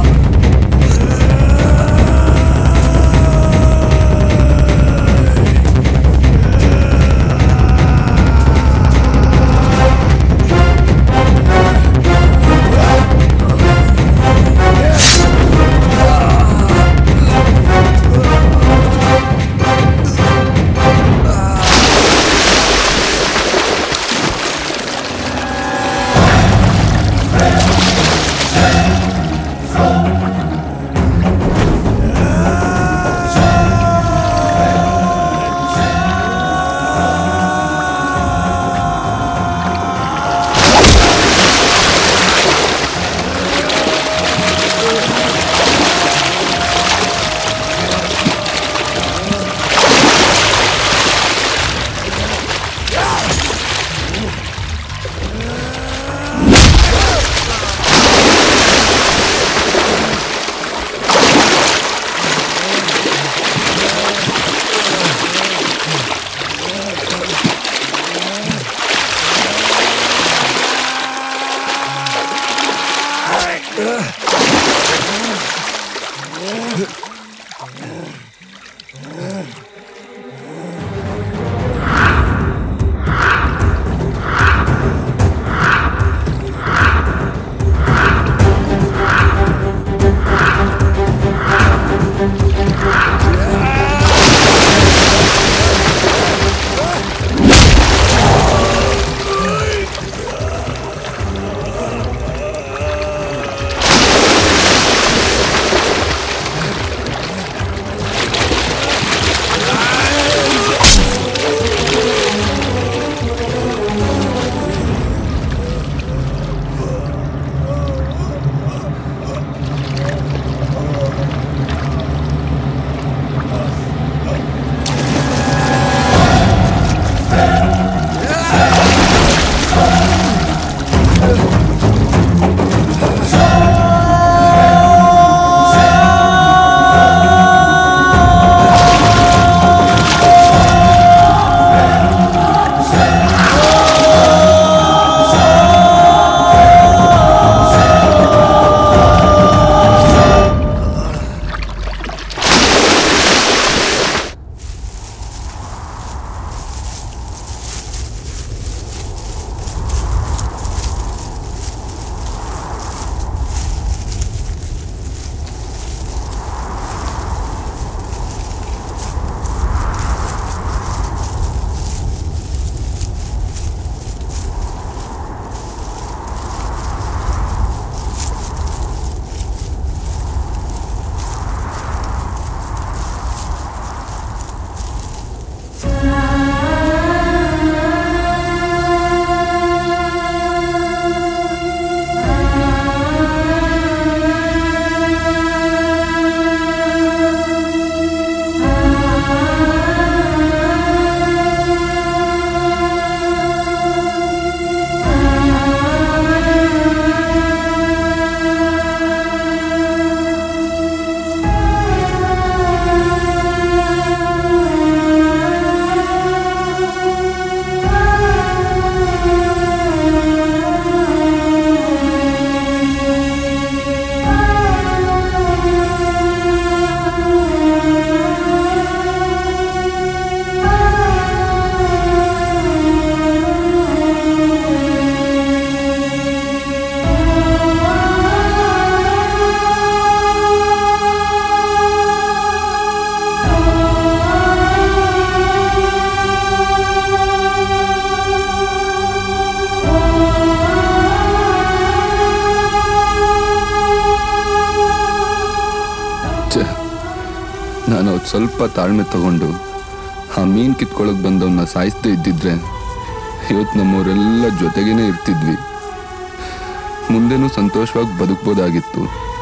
ಸ್ವಲ್ಪ ತಾಳ್ಮೆ ತಗೊಂಡು ಆ ಮೀನ್ ಕಿತ್ಕೊಳಕ್ ಬಂದವನ್ನ ಸಾಯಿಸದೇ ಇದ್ದಿದ್ರೆ ಇವತ್ತು ನಮ್ಮವರೆಲ್ಲ ಜೊತೆಗೇನೆ ಇರ್ತಿದ್ವಿ ಮುಂದೆನೂ ಸಂತೋಷವಾಗಿ ಬದುಕ್ಬೋದಾಗಿತ್ತು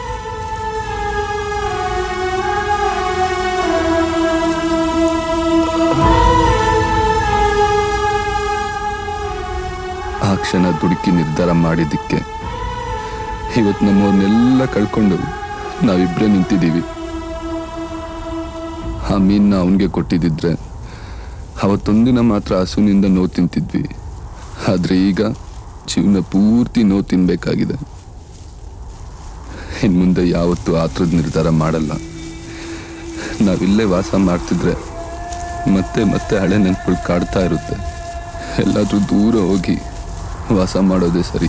ಆ ಕ್ಷಣ ದುಡುಕಿ ನಿರ್ಧಾರ ಮಾಡಿದ್ದಕ್ಕೆ ಇವತ್ತು ನಮ್ಮವ್ರನ್ನೆಲ್ಲ ಕಳ್ಕೊಂಡು ನಾವಿಬ್ಬರೇ ನಿಂತಿದ್ದೀವಿ ಆ ಮೀನ್ನ ಅವನಿಗೆ ಕೊಟ್ಟಿದ್ದಿದ್ರೆ ಅವತ್ತೊಂದಿನ ಮಾತ್ರ ಹಸುವಿನಿಂದ ನೋವು ತಿಂತಿದ್ವಿ ಆದರೆ ಈಗ ಜೀವನ ಪೂರ್ತಿ ನೋವು ತಿನ್ಬೇಕಾಗಿದೆ ಇನ್ನು ಮುಂದೆ ಯಾವತ್ತೂ ಆ ಥರದ ನಿರ್ಧಾರ ಮಾಡಲ್ಲ ನಾವಿಲ್ಲೇ ವಾಸ ಮಾಡ್ತಿದ್ರೆ ಮತ್ತೆ ಮತ್ತೆ ಹಳೆ ನೆನಪುಗಳು ಕಾಡ್ತಾ ಇರುತ್ತೆ ಎಲ್ಲಾದ್ರೂ ದೂರ ಹೋಗಿ ವಾಸ ಮಾಡೋದೇ ಸರಿ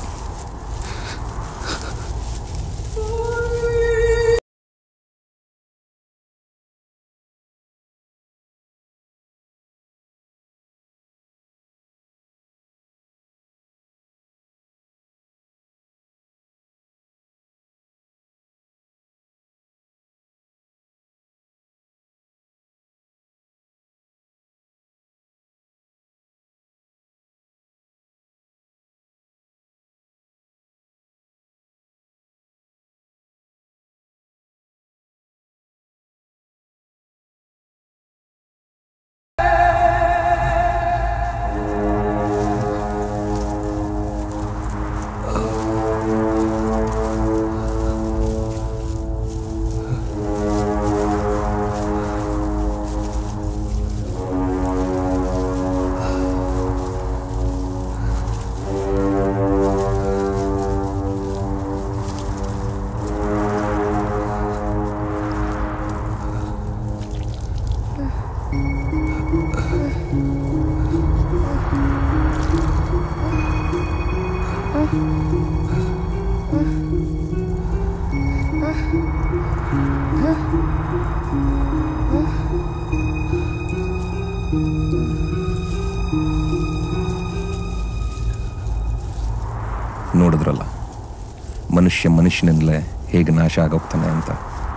ನೋಡಿದ್ರಲ್ಲ ಮನುಷ್ಯ ಮನುಷ್ಯನಿಂದಲೇ ಹೇಗೆ ನಾಶ ಆಗೋಗ್ತಾನೆ ಅಂತ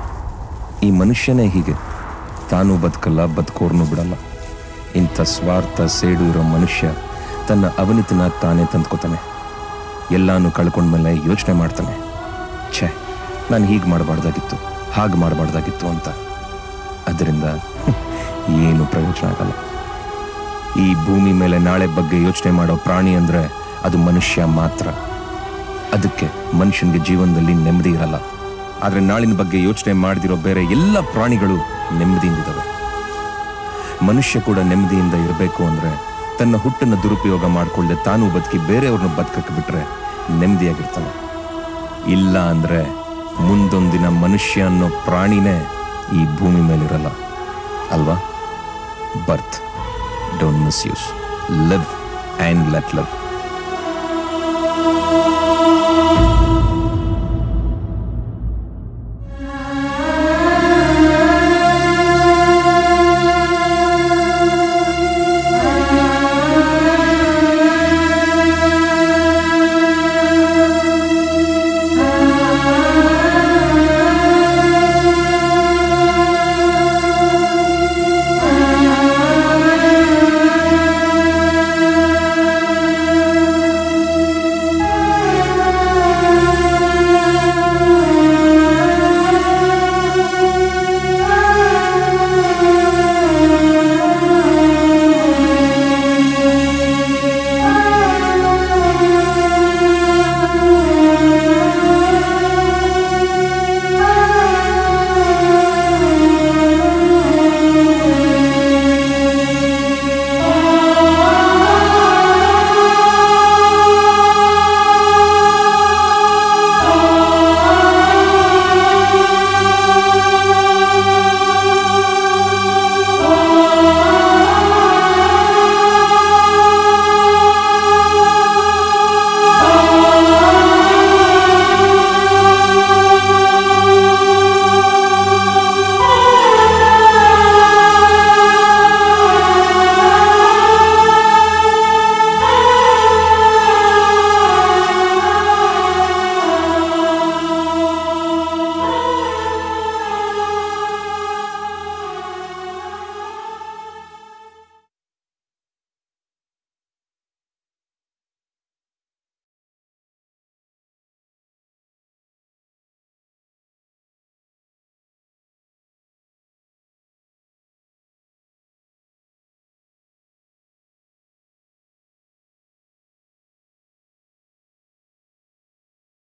ಈ ಮನುಷ್ಯನೇ ಹೀಗೆ ತಾನು ಬದುಕಲ್ಲ ಬದುಕೋರ್ನು ಬಿಡಲ್ಲ ಇಂಥ ಸ್ವಾರ್ಥ ಸೇಡು ಇರೋ ಮನುಷ್ಯ ತನ್ನ ಅವನಿತನ ತಾನೇ ತಂದ್ಕೋತಾನೆ ಎಲ್ಲಾನು ಕಳ್ಕೊಂಡ್ಮೇಲೆ ಯೋಚನೆ ಮಾಡ್ತಾನೆ ಛೇ ನಾನು ಹೀಗೆ ಮಾಡಬಾರ್ದಾಗಿತ್ತು ಹಾಗೆ ಮಾಡಬಾರ್ದಾಗಿತ್ತು ಅಂತ ಅದರಿಂದ ಏನು ಪ್ರಯೋಜನ ಆಗಲ್ಲ ಈ ಭೂಮಿ ಮೇಲೆ ನಾಳೆ ಬಗ್ಗೆ ಯೋಚನೆ ಮಾಡೋ ಪ್ರಾಣಿ ಅಂದರೆ ಅದು ಮನುಷ್ಯ ಮಾತ್ರ ಅದಕ್ಕೆ ಮನುಷ್ಯನಿಗೆ ಜೀವನದಲ್ಲಿ ನೆಮ್ಮದಿ ಇರಲ್ಲ ಆದರೆ ನಾಳಿನ ಬಗ್ಗೆ ಯೋಚನೆ ಮಾಡದಿರೋ ಬೇರೆ ಎಲ್ಲ ಪ್ರಾಣಿಗಳು ನೆಮ್ಮದಿಯಿಂದಿದ್ದಾವೆ ಮನುಷ್ಯ ಕೂಡ ನೆಮ್ಮದಿಯಿಂದ ಇರಬೇಕು ಅಂದರೆ ತನ್ನ ಹುಟ್ಟನ್ನು ದುರುಪಯೋಗ ಮಾಡಿಕೊಳ್ಳದೆ ತಾನು ಬದುಕಿ ಬೇರೆಯವ್ರನ್ನ ಬದುಕಕ್ಕೆ ಬಿಟ್ರೆ ನೆಮ್ಮದಿಯಾಗಿರ್ತಾನೆ ಇಲ್ಲ ಅಂದರೆ ಮುಂದೊಂದಿನ ಮನುಷ್ಯ ಅನ್ನೋ ಪ್ರಾಣಿನೇ ಈ ಭೂಮಿ ಮೇಲಿರಲ್ಲ ಅಲ್ವಾ birth don't miss use live and let love